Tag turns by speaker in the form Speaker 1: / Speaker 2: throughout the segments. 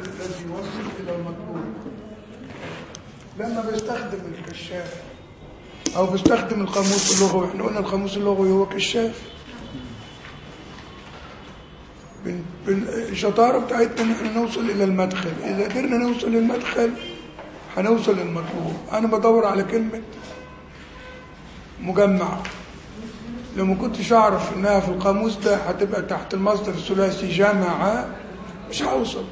Speaker 1: الذي يوصل إلى المطلوب لما بستخدم الكشاف أو بستخدم القاموس اللغوي احنا قلنا القاموس اللغوي هو كشاف بن... بن... الشطارة بتاعتنا ان احنا نوصل إلى المدخل إذا قدرنا نوصل للمدخل هنوصل للمطلوب أنا بدور على كلمة مجمع لو ما كنتش أعرف إنها في القاموس ده هتبقى تحت المصدر الثلاثي جمع مش هوصل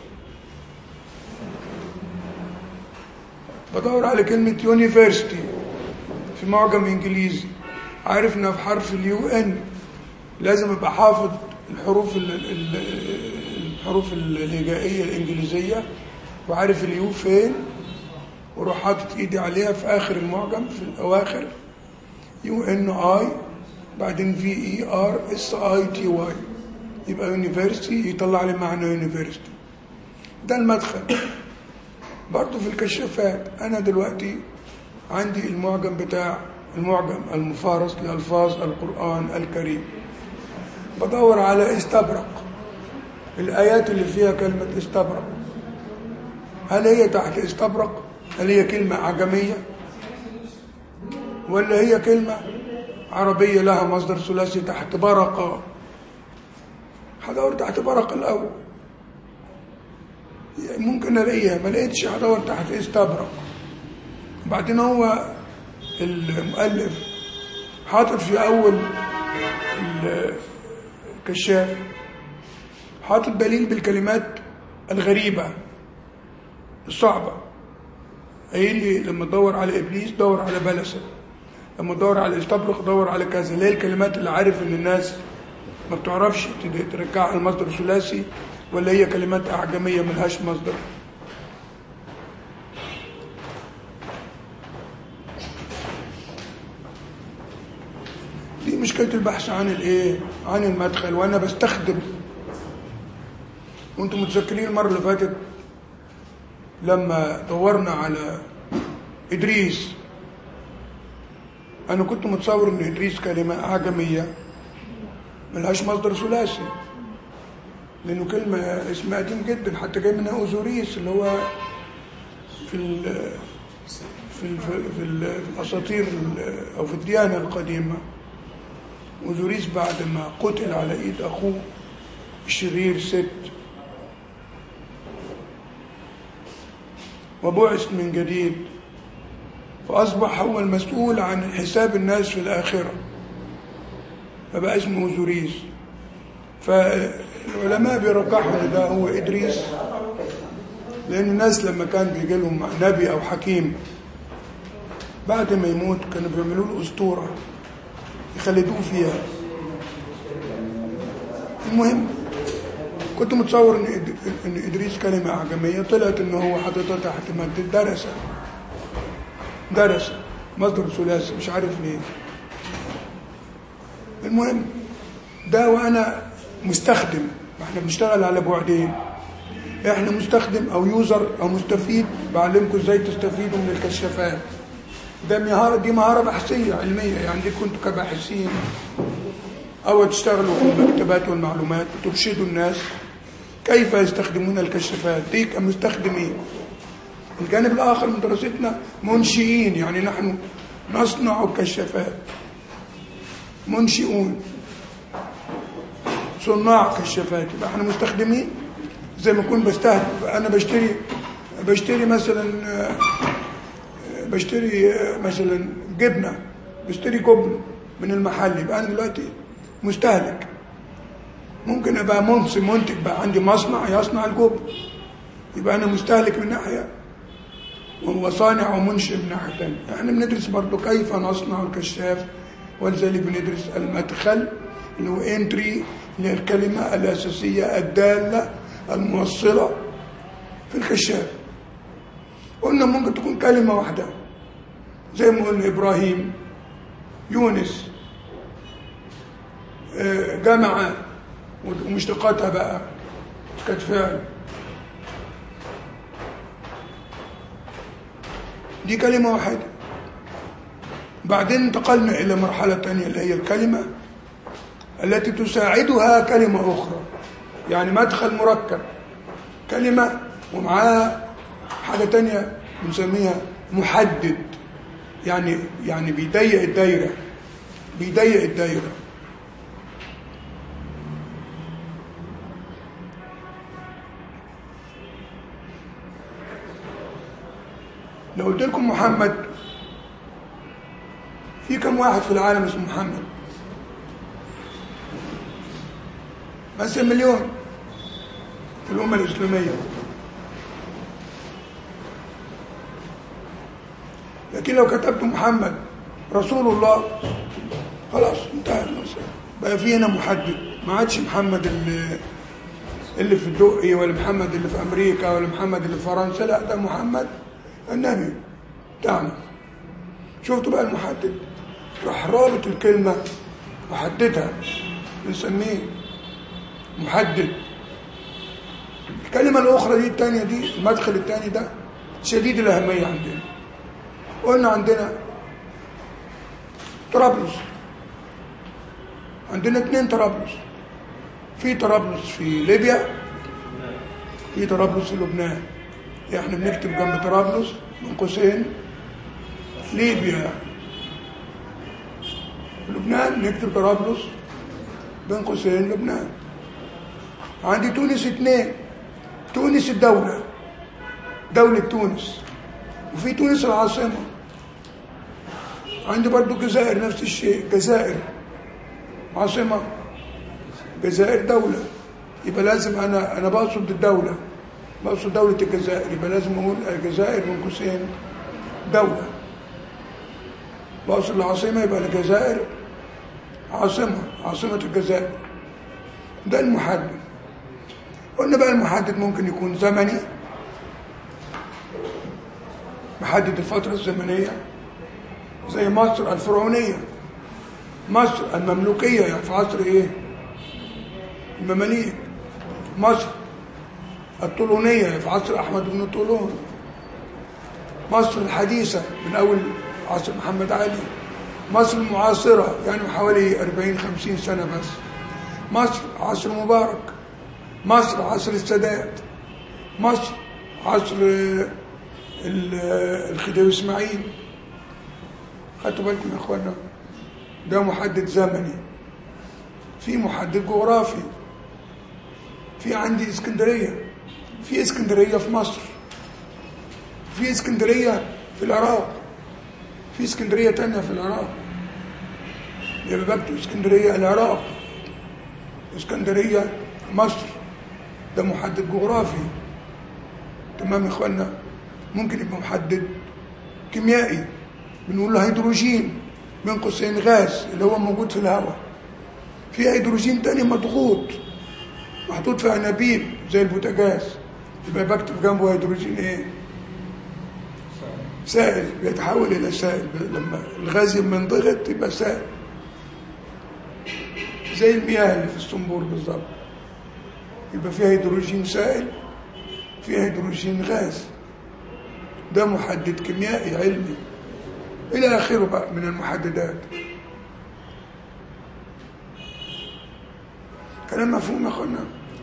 Speaker 1: بدور على كلمة يونيفرسيتي في معجم إنجليزي عارف إنها في حرف اليو إن لازم أبقى حافظ الحروف ال ال الحروف الهجائية الإنجليزية وعارف اليو فين وروح حاطط إيدي عليها في آخر المعجم في الأواخر يو إن آي بعدين في إي آر إس آي تي واي يبقى يونيفرسيتي يطلع لي معنى يونيفرسيتي ده المدخل برضه في الكشافات أنا دلوقتي عندي المعجم بتاع المعجم المفارس لألفاظ القرآن الكريم بدور على استبرق الآيات اللي فيها كلمة استبرق هل هي تحت استبرق هل هي كلمة عجمية ولا هي كلمة عربية لها مصدر ثلاثي تحت برقة هدور تحت برق الأول يعني ممكن الاقيها ما لقيتش هدور تحت استبرق وبعدين هو المؤلف حاطط في اول الكشاف حاطط دليل بالكلمات الغريبة الصعبة قايل لي لما تدور على ابليس دور على بلسة لما تدور على استبرق دور على كذا اللي هي الكلمات اللي عارف ان الناس ما بتعرفش ترجعها المصدر الثلاثي ولا هي كلمات أعجمية ملهاش مصدر دي مشكلة البحث عن الايه عن المدخل وانا بستخدم وانتم متذكرين المرة اللي فاتت لما دورنا على إدريس أنا كنت متصور إن إدريس كلمة أعجمية ملهاش مصدر ثلاثي لأنه كلمة اسمها قديم جدا حتى جاي منها أوزوريس اللي هو في ال في ال في, ال في الأساطير أو في الديانة القديمة أوزوريس بعد ما قتل على إيد أخوه الشرير ست وبعث من جديد فأصبح هو المسؤول عن حساب الناس في الآخرة فبقى اسمه أوزوريس فالعلماء بيرجحوا ان ده هو ادريس لان الناس لما كان بيجي لهم نبي او حكيم بعد ما يموت كانوا بيعملوا له اسطوره يخلدوه فيها المهم كنت متصور ان ان ادريس كلمه اعجميه طلعت ان هو حاططها تحت ماده درس درس مصدر ثلاثي مش عارف ليه المهم ده وانا مستخدم احنا بنشتغل على بعدين احنا مستخدم او يوزر او مستفيد بعلمكم ازاي تستفيدوا من الكشافات ده مهارة دي مهارة بحثية علمية يعني دي كنتوا كباحثين او تشتغلوا في المكتبات والمعلومات وترشدوا الناس كيف يستخدمون الكشافات دي كمستخدمين الجانب الاخر من دراستنا منشئين يعني نحن نصنع الكشافات منشئون صناع كشافات يبقى احنا مستخدمين زي ما اكون بستهدف انا بشتري بشتري مثلا بشتري مثلا جبنه بشتري جبن من المحل يبقى انا دلوقتي مستهلك ممكن ابقى منصب منتج بقى عندي مصنع يصنع الجبن يبقى انا مستهلك من ناحيه وهو صانع ومنشئ من ناحيه ثانيه احنا بندرس برضه كيف نصنع الكشاف ولذلك بندرس المدخل اللي هو انتري اللي هي الكلمة الأساسية الدالة الموصلة في الكشاف قلنا ممكن تكون كلمة واحدة زي ما قلنا إبراهيم يونس جمع ومشتقاتها بقى كانت فعل دي كلمة واحدة بعدين انتقلنا إلى مرحلة تانية اللي هي الكلمة التي تساعدها كلمة أخرى يعني مدخل مركب كلمة ومعاه حاجة تانية بنسميها محدد يعني يعني بيضيق الدايرة بيضيق الدايرة لو قلت لكم محمد في كم واحد في العالم اسمه محمد بس مليون في الأمة الإسلامية لكن لو كتبت محمد رسول الله خلاص انتهى المسألة بقى في هنا محدد ما عادش محمد اللي اللي في الدقي ولا محمد اللي في أمريكا ولا محمد اللي في فرنسا لا ده محمد النبي بتاعنا شفتوا بقى المحدد راح رابط الكلمة وحددها بنسميه محدد الكلمة الأخرى دي التانية دي المدخل التاني ده شديد الأهمية عندنا قلنا عندنا طرابلس عندنا اتنين طرابلس في طرابلس في ليبيا في طرابلس في لبنان احنا بنكتب جنب طرابلس من قوسين ليبيا في لبنان نكتب طرابلس بين قوسين لبنان عندي تونس اثنين تونس الدولة دولة تونس وفي تونس العاصمة عندي برضو الجزائر نفس الشيء جزائر عاصمة جزائر دولة يبقى لازم أنا أنا بقصد الدولة بقصد دولة الجزائر يبقى لازم أقول الجزائر من قوسين دولة بقصد العاصمة يبقى الجزائر عاصمة عاصمة الجزائر ده المحدد قلنا بقى المحدد ممكن يكون زمني محدد الفترة الزمنية زي مصر الفرعونية مصر المملوكية يعني في عصر ايه المماليك مصر الطولونية في عصر أحمد بن طولون مصر الحديثة من أول عصر محمد علي مصر المعاصرة يعني حوالي 40 50 سنة بس مصر عصر مبارك مصر عصر السادات مصر عصر الخديوي اسماعيل خدتوا بالكم يا اخوانا ده محدد زمني في محدد جغرافي في عندي اسكندريه في اسكندريه في مصر في اسكندريه في العراق في اسكندريه تانية في العراق يبقى بكتب اسكندريه العراق اسكندريه مصر ده محدد جغرافي تمام يا اخوانا ممكن يبقى محدد كيميائي بنقول له هيدروجين بين قوسين غاز اللي هو موجود في الهواء في هيدروجين تاني مضغوط محطوط في انابيب زي البوتاجاز يبقى بكتب جنبه هيدروجين ايه سائل بيتحول الى سائل لما الغاز لما ينضغط يبقى سائل زي المياه اللي في الصنبور بالظبط يبقى فيها هيدروجين سائل فيها هيدروجين غاز ده محدد كيميائي علمي إلى آخره بقى من المحددات كلام مفهوم يا أخوانا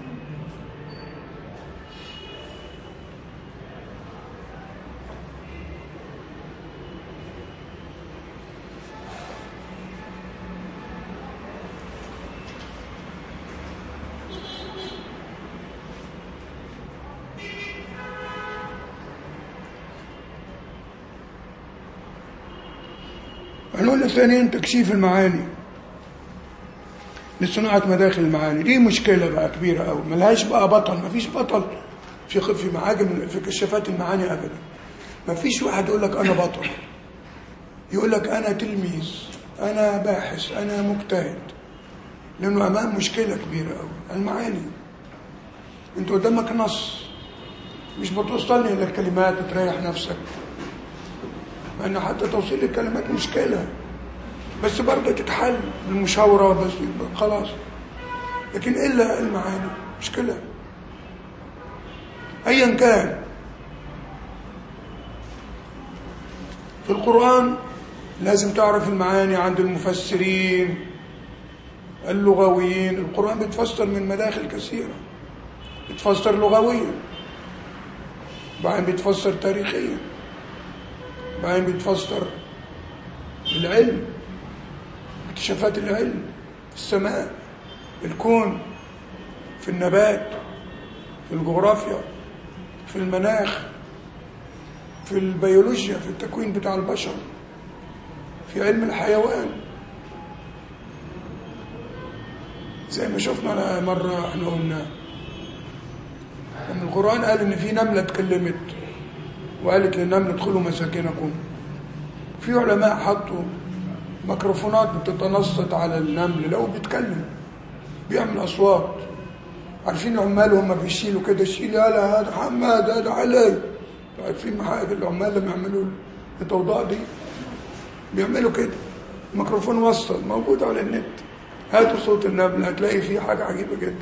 Speaker 1: النقطة ثانيا تكشيف المعاني لصناعة مداخل المعاني دي مشكلة بقى كبيرة قوي ملهاش بقى بطل مفيش بطل في في معاجم في كشافات المعاني أبدا مفيش واحد يقول لك أنا بطل يقول لك أنا تلميذ أنا باحث أنا مجتهد لأنه أمام مشكلة كبيرة قوي المعاني أنت قدامك نص مش بتوصلني إلى الكلمات وتريح نفسك مع ان حتى توصيل الكلمات مشكلة بس برضه تتحل بالمشاورة بس خلاص لكن إلا المعاني مشكلة أيا كان في القرآن لازم تعرف المعاني عند المفسرين اللغويين القرآن بيتفسر من مداخل كثيرة بيتفسر لغويا وبعدين بيتفسر تاريخيا وبعدين بيتفسر بالعلم اكتشافات العلم في السماء في الكون في النبات في الجغرافيا في المناخ في البيولوجيا في التكوين بتاع البشر في علم الحيوان زي ما شفنا مرة احنا قلنا ان القرآن قال ان في نملة اتكلمت وقالت للنمل ادخلوا مساكنكم في علماء حطوا ميكروفونات بتتنصت على النمل لو بيتكلم بيعمل اصوات عارفين العمال هم بيشيلوا كده شيل يلا هذا حماد هذا علي عارفين محايد العمال لما يعملوا الضوضاء دي بيعملوا كده ميكروفون وصل موجود على النت هاتوا صوت النمل هتلاقي فيه حاجة عجيبة جدا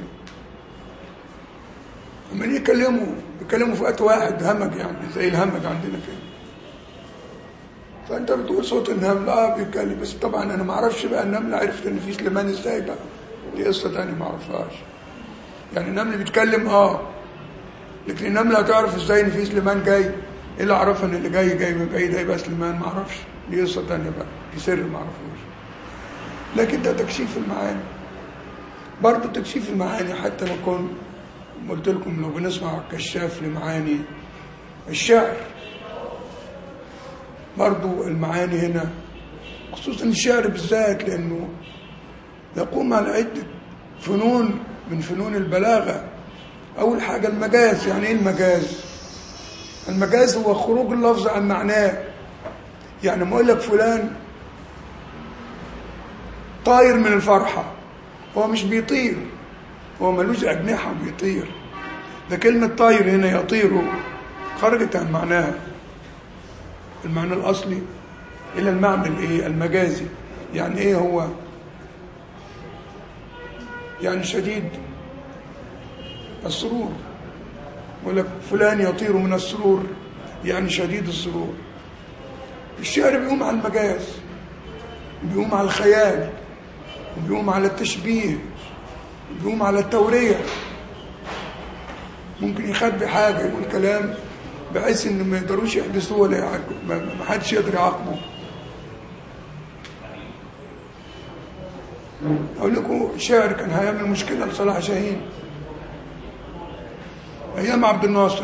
Speaker 1: لما يكلموا بيتكلموا في وقت واحد همج يعني زي الهمج عندنا كده فانت بتقول صوت النمل اه بيتكلم بس طبعا انا ما اعرفش بقى النمل عرفت ان في سليمان ازاي بقى دي قصه ثانيه ما اعرفهاش يعني النمل بيتكلم اه لكن النمله هتعرف ازاي ان في سليمان جاي ايه اللي اعرفه ان اللي جاي جاي من بعيد هيبقى سليمان ما اعرفش دي قصه ثانيه بقى دي سر ما اعرفوش لكن ده تكشيف المعاني برضه تكشيف المعاني حتى لو كن قلت لكم لو بنسمع كشاف لمعاني الشعر برضو المعاني هنا خصوصا الشعر بالذات لأنه يقوم على عدة فنون من فنون البلاغة أول حاجة المجاز يعني إيه المجاز المجاز هو خروج اللفظ عن معناه يعني ما أقول لك فلان طاير من الفرحة هو مش بيطير هو ملوش أجنحة بيطير ده كلمة طاير هنا يطير خرجت عن معناها المعنى الأصلي إلى المعنى الإيه المجازي يعني إيه هو يعني شديد السرور يقول لك فلان يطير من السرور يعني شديد السرور الشعر بيقوم على المجاز بيقوم على الخيال بيقوم على التشبيه بيقوم على التورية ممكن يخبي حاجة يقول كلام بحيث ان ما يقدروش يحبسوه ولا يعاقبوا ما حدش يقدر يعاقبه اقول لكم شاعر كان هيعمل مشكله لصلاح شاهين ايام عبد الناصر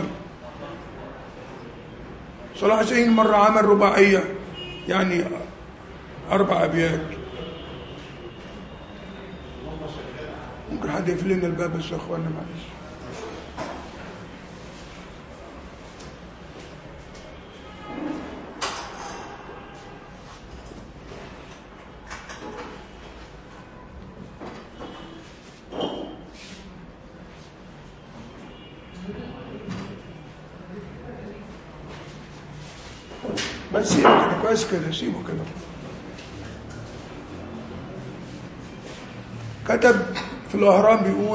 Speaker 1: صلاح شاهين مره عمل رباعيه يعني اربع ابيات ممكن حد يقفل لنا الباب بس يا اخوانا معلش بس سيبه كده كويس كده سيبه كده كتب في الأهرام بيقول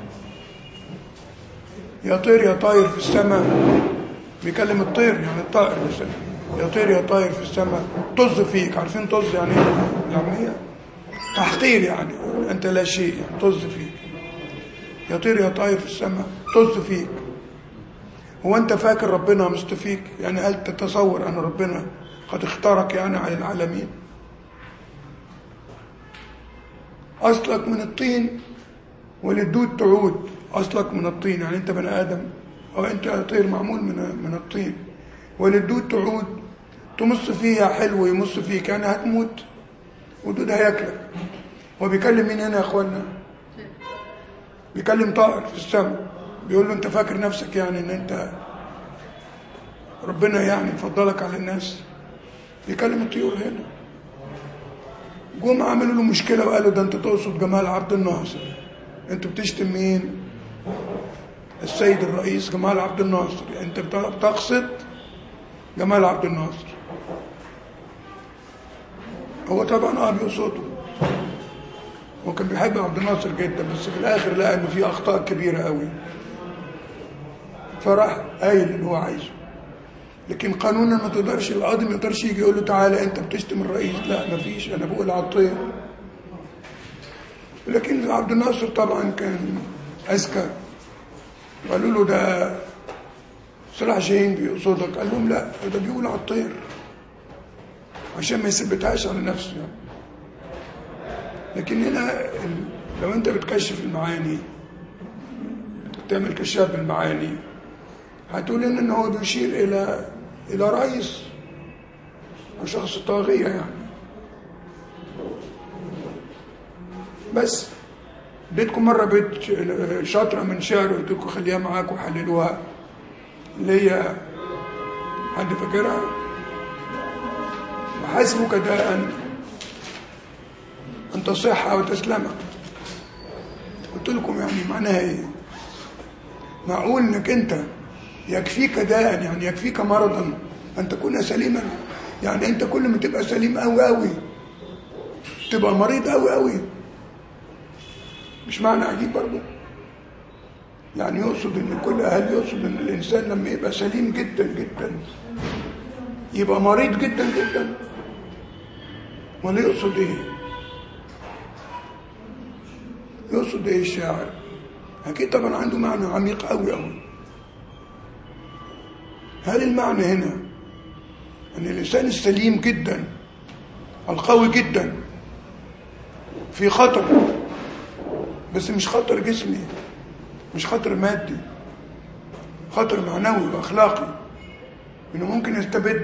Speaker 1: يا طير يا طاير في السماء بيكلم الطير يعني الطائر في السماء يا طير يا طاير في السماء طز فيك عارفين طز يعني ايه؟ يعني هي تحقير يعني انت لا شيء يعني طز فيك يا طير يا طاير في السماء طز فيك هو انت فاكر ربنا مستفيك يعني هل تتصور ان ربنا قد اختارك يعني على العالمين اصلك من الطين وللدود تعود اصلك من الطين يعني انت بني ادم او انت طير معمول من من الطين وللدود تعود تمص فيها حلو يمص فيك يعني هتموت ودود هياكلك هو بيكلم مين هنا يا اخوانا بيكلم طائر في السماء بيقول له انت فاكر نفسك يعني ان انت ربنا يعني فضلك على الناس يكلم الطيور هنا جم عملوا له مشكله وقالوا ده انت تقصد جمال عبد الناصر انت بتشتم مين السيد الرئيس جمال عبد الناصر انت بتقصد جمال عبد الناصر هو طبعا اه بيقصده هو كان بيحب عبد الناصر جدا بس في الاخر لقى انه في اخطاء كبيره قوي فراح قايل اللي هو عايزه لكن قانونا ما تقدرش القاضي ما يقدرش يجي يقول له تعالى انت بتشتم الرئيس لا ما فيش انا بقول على الطير لكن عبد الناصر طبعا كان اذكى قالوا له ده صلاح جاهين بيقصدك قال لهم لا ده بيقول على الطير عشان ما يثبتهاش على نفسه يعني. لكن هنا ال- لو انت بتكشف المعاني تعمل كشاف بالمعاني هتقول ان إن هو بيشير الى الى رئيس او شخص طاغية يعني بس اديتكم مرة بيت شاطرة من شعر قلت لكم خليها معاكم وحللوها اللي هي حد فاكرها وحسبك داء أن تصح وتسلم قلت لكم يعني معناها ايه معقول انك انت يكفيك داء يعني يكفيك مرضا ان تكون سليما يعني انت كل ما تبقى سليم قوي قوي تبقى مريض قوي قوي مش معنى عجيب برضه يعني يقصد ان كل اهل يقصد ان الانسان لما يبقى سليم جدا جدا يبقى مريض جدا جدا ولا يقصد ايه يقصد ايه الشاعر اكيد طبعا عنده معنى عميق قوي قوي هل المعنى هنا ان الانسان السليم جدا القوي جدا في خطر بس مش خطر جسمي مش خطر مادي خطر معنوي واخلاقي انه ممكن يستبد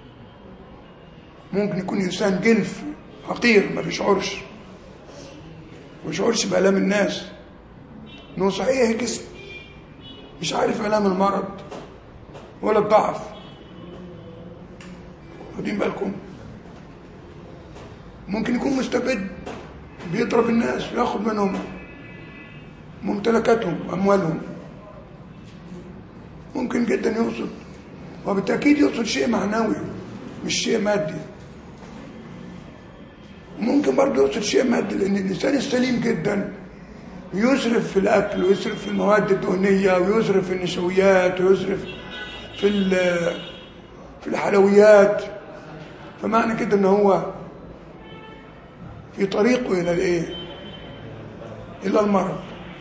Speaker 1: ممكن يكون انسان جلف حقير ما بيشعرش ما بيشعرش بالام الناس انه صحيح جسم مش عارف الام المرض ولا الضعف واخدين بالكم ممكن يكون مستبد بيضرب الناس وياخد منهم ممتلكاتهم واموالهم ممكن جدا يقصد وبالتاكيد يقصد شيء معنوي مش شيء مادي ممكن برضه يقصد شيء مادي لان الانسان السليم جدا يسرف في الاكل ويسرف في المواد الدهنيه ويسرف في النشويات ويسرف في ال- في الحلويات فمعنى كده ان هو في طريقه الى الايه الى المرض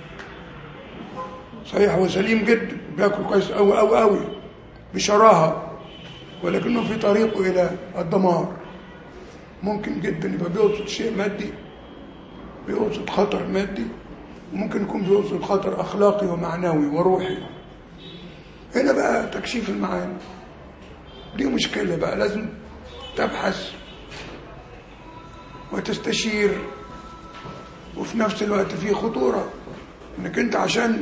Speaker 1: صحيح هو سليم جدا بياكل كويس قوي قوي قوي بشراهه ولكنه في طريقه الى الدمار ممكن جدا يبقى بيقصد شيء مادي بيقصد خطر مادي وممكن يكون بيقصد خطر اخلاقي ومعنوي وروحي هنا بقى تكشيف المعاني دي مشكله بقى لازم تبحث وتستشير وفي نفس الوقت في خطوره انك انت عشان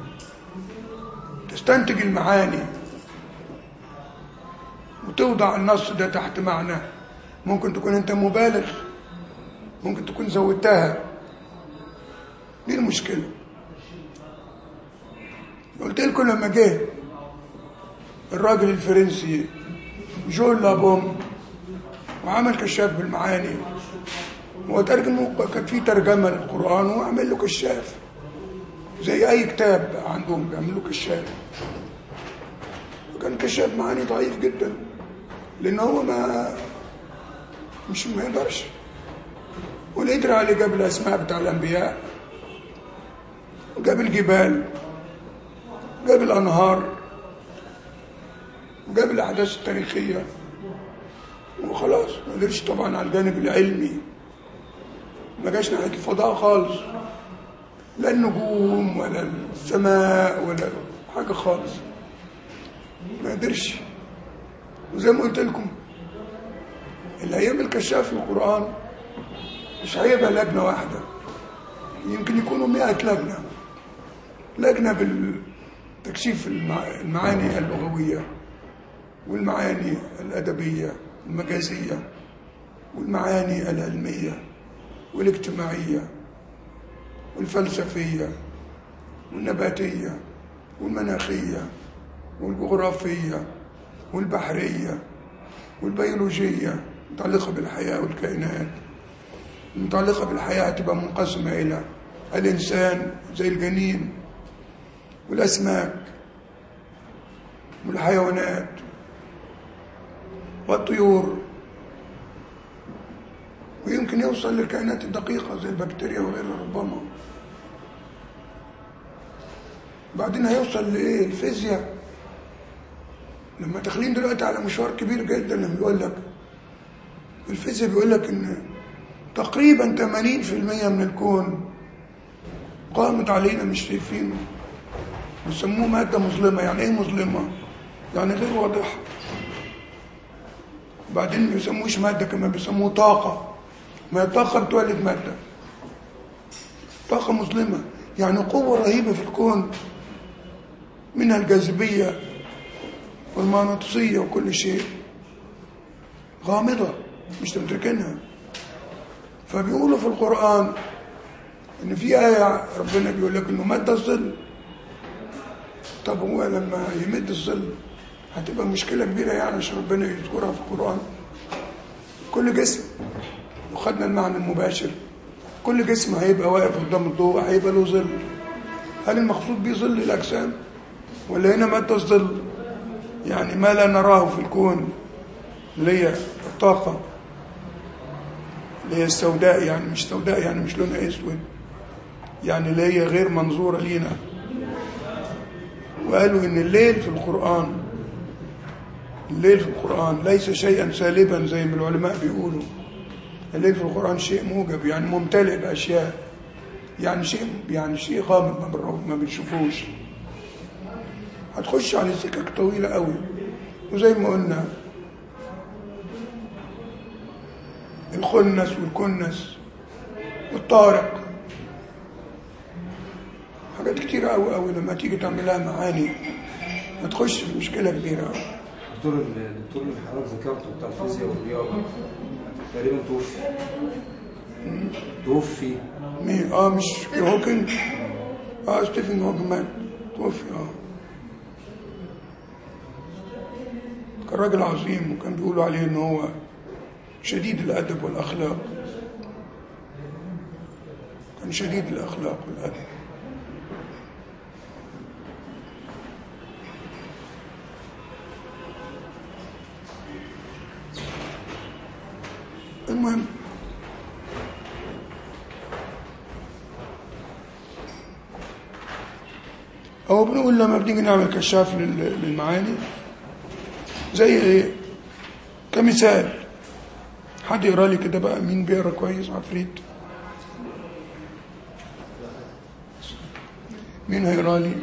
Speaker 1: تستنتج المعاني وتوضع النص ده تحت معنى ممكن تكون انت مبالغ ممكن تكون زودتها دي المشكلة قلت لكم لما جه الراجل الفرنسي جول لابوم وعمل كشاف بالمعاني هو ترجم كان في ترجمة للقرآن وعمل له كشاف زي أي كتاب عندهم بيعملوا كشاف وكان كشاف معاني ضعيف جدا لأن هو ما مش ما يقدرش والإدرا اللي جاب الأسماء بتاع الأنبياء وجاب الجبال جاب الأنهار وجاب الأحداث التاريخية وخلاص ما قدرش طبعا على الجانب العلمي ما جاش ناحية الفضاء خالص لا النجوم ولا السماء ولا حاجة خالص ما قدرش وزي ما قلت لكم الأيام الكشاف في القرآن مش هيبقى لجنة واحدة يمكن يكونوا مئة لجنة لجنة بالتكشيف المع- المعاني اللغوية والمعاني الأدبية المجازية والمعاني العلمية والاجتماعية والفلسفية والنباتية والمناخية والجغرافية والبحرية والبيولوجية متعلقة بالحياة والكائنات المتعلقة بالحياة تبقى منقسمة إلى الإنسان زي الجنين والأسماك والحيوانات والطيور ويمكن يوصل للكائنات الدقيقة زي البكتيريا وغيرها ربما بعدين هيوصل لإيه الفيزياء لما داخلين دلوقتي على مشوار كبير جدا لما بيقول لك الفيزياء بيقول لك ان تقريبا 80% من الكون قامت علينا مش شايفينه بيسموه مادة مظلمة يعني ايه مظلمة؟ يعني غير واضحة بعدين ما بيسموش مادة كمان بيسموه طاقة ما هي الطاقة بتولد مادة طاقة مظلمة يعني قوة رهيبة في الكون منها الجاذبية والمغناطيسية وكل شيء غامضة مش تدركينها فبيقولوا في القرآن إن في آية ربنا بيقول لك إنه مد الظل طب هو لما يمد الظل هتبقى مشكلة كبيرة يعني عشان ربنا يذكرها في القرآن كل جسم لو خدنا المعنى المباشر كل جسم هيبقى واقف قدام الضوء هيبقى له ظل هل المقصود بيه ظل الأجسام ولا هنا مد الظل يعني ما لا نراه في الكون اللي هي الطاقة اللي هي السوداء يعني مش سوداء يعني مش لونها اسود يعني اللي هي غير منظورة لينا وقالوا ان الليل في القرآن الليل في القرآن ليس شيئا سالبا زي ما العلماء بيقولوا الليل في القرآن شيء موجب يعني ممتلئ بأشياء يعني شيء يعني شيء غامض ما بنراه- ما بنشوفوش هتخش على سكك طويلة قوي وزي ما قلنا الخنس والكنس والطارق حاجات كتيرة قوي قوي لما تيجي تعملها معاني هتخش في مشكلة كبيرة قوي
Speaker 2: الدكتور الدكتور اللي حضرتك ذكرته بتاع الفيزياء والرياضه تقريبا توفي توفي
Speaker 1: مين اه مش هوكينج اه ستيفن هوكينج مات توفي اه كان راجل عظيم وكان بيقولوا عليه ان هو شديد الادب والاخلاق كان شديد الاخلاق والادب المهم هو بنقول لما بنيجي نعمل كشاف لل- للمعاني زي ايه كمثال حد يقرا لي كده بقى مين بيقرا كويس عفريت مين هيقرا لي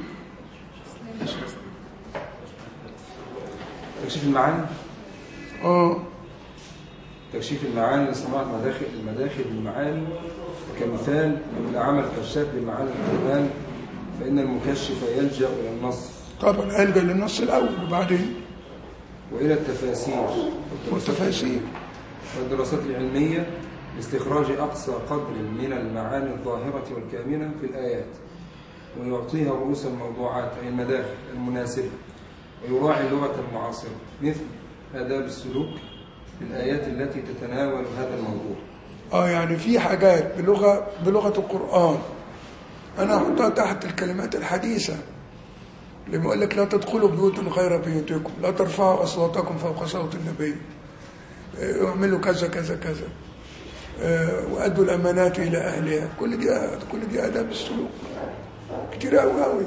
Speaker 2: تكشيف المعاني
Speaker 1: اه
Speaker 2: تكشيف المعاني لصناعة مداخل المداخل المعاني كمثال من عمل كشاف لمعاني القرآن فإن المكشف يلجأ إلى النص
Speaker 1: طبعا الجا للنص الاول وبعدين
Speaker 2: وإلى التفاسير
Speaker 1: والتفاسير
Speaker 2: والدراسات العلمية لاستخراج أقصى قدر من المعاني الظاهرة والكامنة في الآيات ويعطيها رؤوس الموضوعات أي المداخل المناسبة ويراعي اللغة المعاصرة مثل آداب السلوك في الآيات التي تتناول هذا الموضوع
Speaker 1: اه يعني في حاجات بلغه بلغه القران انا احطها تحت الكلمات الحديثه لما يقول لك لا تدخلوا بيوتا غير بيوتكم لا ترفعوا اصواتكم فوق صوت النبي آه، اعملوا كذا كذا كذا آه، وادوا الامانات الى اهلها كل دي كل دي اداب السلوك كتير قوي قوي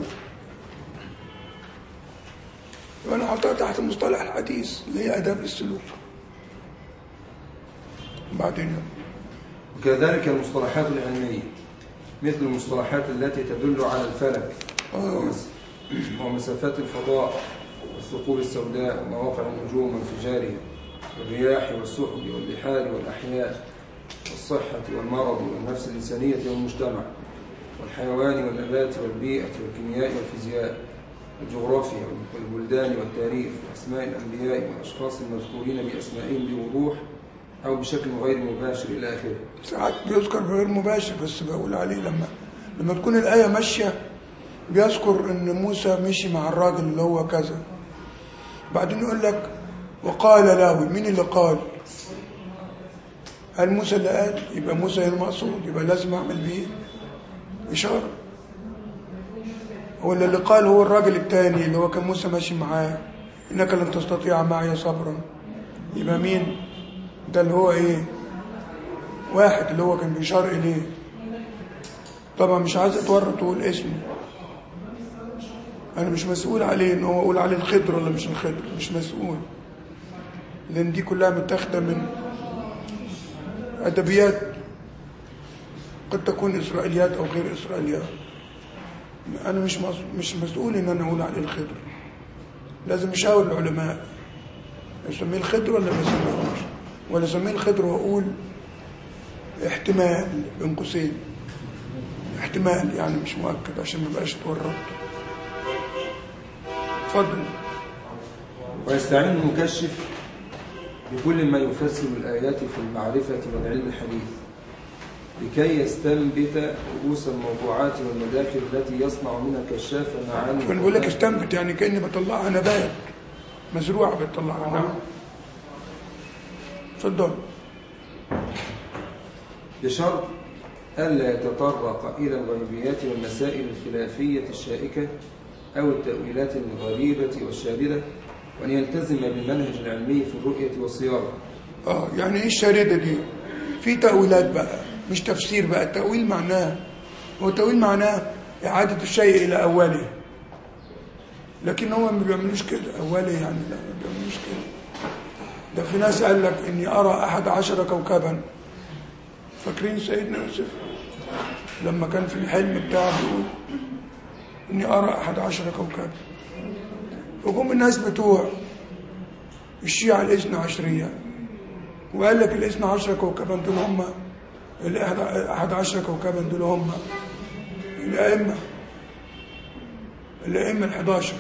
Speaker 1: وانا احطها تحت المصطلح الحديث اللي هي اداب السلوك بعدين
Speaker 2: وكذلك المصطلحات العلمية مثل المصطلحات التي تدل على الفلك ومس- ومسافات الفضاء والثقوب السوداء ومواقع النجوم وانفجارها والرياح والسحب والبحار والأحياء والصحة والمرض والنفس الإنسانية والمجتمع والحيوان والنبات والبيئة والكيمياء والفيزياء والجغرافيا والبلدان والتاريخ وأسماء الأنبياء والأشخاص المذكورين بأسمائهم بوضوح أو بشكل غير مباشر إلى آخره
Speaker 1: ساعات بيذكر بغير مباشر بس بقول عليه لما لما تكون الآية ماشية بيذكر إن موسى مشي مع الراجل اللي هو كذا بعدين يقول لك وقال له مين اللي قال؟ هل موسى اللي قال؟ يبقى موسى هي المقصود يبقى لازم أعمل بيه إشارة ولا اللي قال هو الراجل التاني اللي هو كان موسى ماشي معاه إنك لن تستطيع معي صبرا يبقى مين؟ ده اللي هو إيه؟ واحد اللي هو كان بيشار إليه طبعا مش عايز اتورط تقول اسمه انا مش مسؤول عليه ان هو اقول عليه الخضر ولا مش الخضر مش مسؤول لان دي كلها متاخده من ادبيات قد تكون اسرائيليات او غير اسرائيليات انا مش مس- مش مسؤول ان انا اقول عليه الخضر لازم اشاور العلماء اسميه الخضر ولا ما اسميهوش ولا اسميه الخضر واقول احتمال بين قوسين احتمال يعني مش مؤكد عشان ما بقاش اتورط اتفضل
Speaker 2: ويستعين المكشف بكل ما يفسر الآيات في المعرفة والعلم الحديث لكي يستنبت رؤوس الموضوعات والمداخل التي يصنع منها الكشاف معاني
Speaker 1: انا بقول لك استنبت يعني كاني بطلعها نبات مزروعه بتطلعها نعم اتفضل
Speaker 2: بشرط ألا يتطرق إلى الغيبيات والمسائل الخلافية الشائكة أو التأويلات الغريبة والشاردة وأن يلتزم بالمنهج العلمي في الرؤية والصياغة
Speaker 1: اه يعني ايه الشارده دي في تاويلات بقى مش تفسير بقى التاويل معناه هو التاويل معناه اعاده الشيء الى اوله لكن هو ما بيعملوش كده اوله يعني لا ما بيعملوش كده ده في ناس قال لك اني ارى احد عشر كوكبا فاكرين سيدنا يوسف لما كان في الحلم بتاعه بيقول اني ارى احد عشر كوكبا وجم الناس بتوع الشيعة الاثنى عشرية وقال لك الاثنى عشر كوكبا دول هم الأحد عشر كوكبا دول هم الأئمة الأئمة الحداشر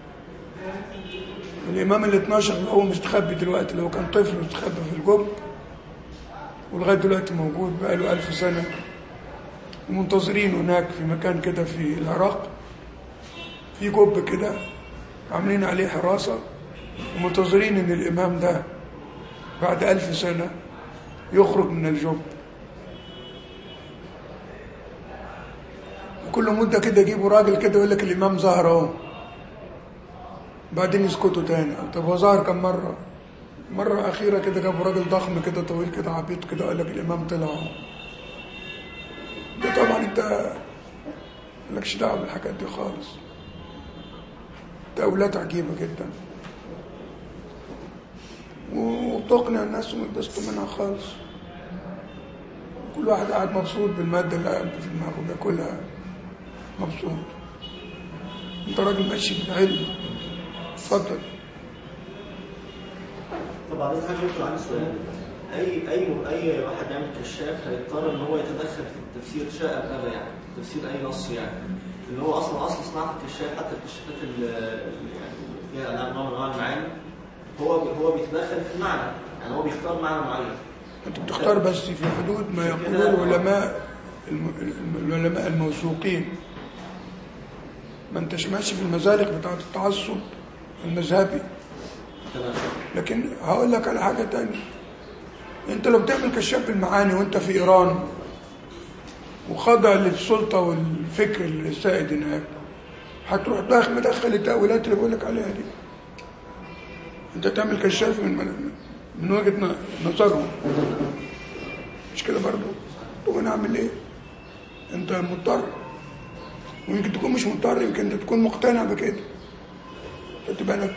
Speaker 1: الإمام ال 12 اللي هو مستخبي دلوقتي لو كان طفل مستخبي في الجب ولغاية دلوقتي موجود بقاله ألف سنة ومنتظرين هناك في مكان كده في العراق في جب كده عاملين عليه حراسة ومنتظرين إن الإمام ده بعد ألف سنة يخرج من الجب وكل مدة كده يجيبوا راجل كده يقول لك الإمام ظهر أهو بعدين يسكتوا تاني طب هو ظهر كم مرة مرة أخيرة كده جابوا راجل ضخم كده طويل كده عبيط كده قال لك الإمام طلع أهو ده طبعا أنت مالكش دعوة بالحاجات دي خالص تأويلات عجيبة جدا وتقنع الناس ويتبسطوا منها خالص كل واحد قاعد مبسوط بالمادة اللي قاعد في دماغه بياكلها مبسوط انت راجل ماشي بالعلم اتفضل
Speaker 3: طب بعدين حاجه دكتور عندي سؤال اي اي اي واحد يعمل كشاف هيضطر ان هو يتدخل في التفسير شاء ام ابى يعني تفسير اي نص يعني اللي هو اصلا اصل صناعه الكشاف حتى الكشافات اللي يعني فيها انواع من انواع المعاني هو هو بيتدخل في المعنى يعني هو بيختار معنى معين
Speaker 1: انت بتختار بس في حدود ما يقوله العلماء الم- العلماء الموثوقين ما انتش ماشي في المزالق بتاعت التعصب المذهبي
Speaker 3: تمام
Speaker 1: لكن هقول لك على حاجة تانية انت لو بتعمل كشاف المعاني وانت في ايران وخاضع للسلطة والفكر السائد هناك هتروح داخل مدخل التأويلات اللي بقول لك عليها دي انت تعمل كشاف من من, من وجهة ن- نظرهم مش كده برضه طب انا اعمل ايه انت مضطر ويمكن تكون مش مضطر يمكن انت تكون مقتنع بكده خدت بالك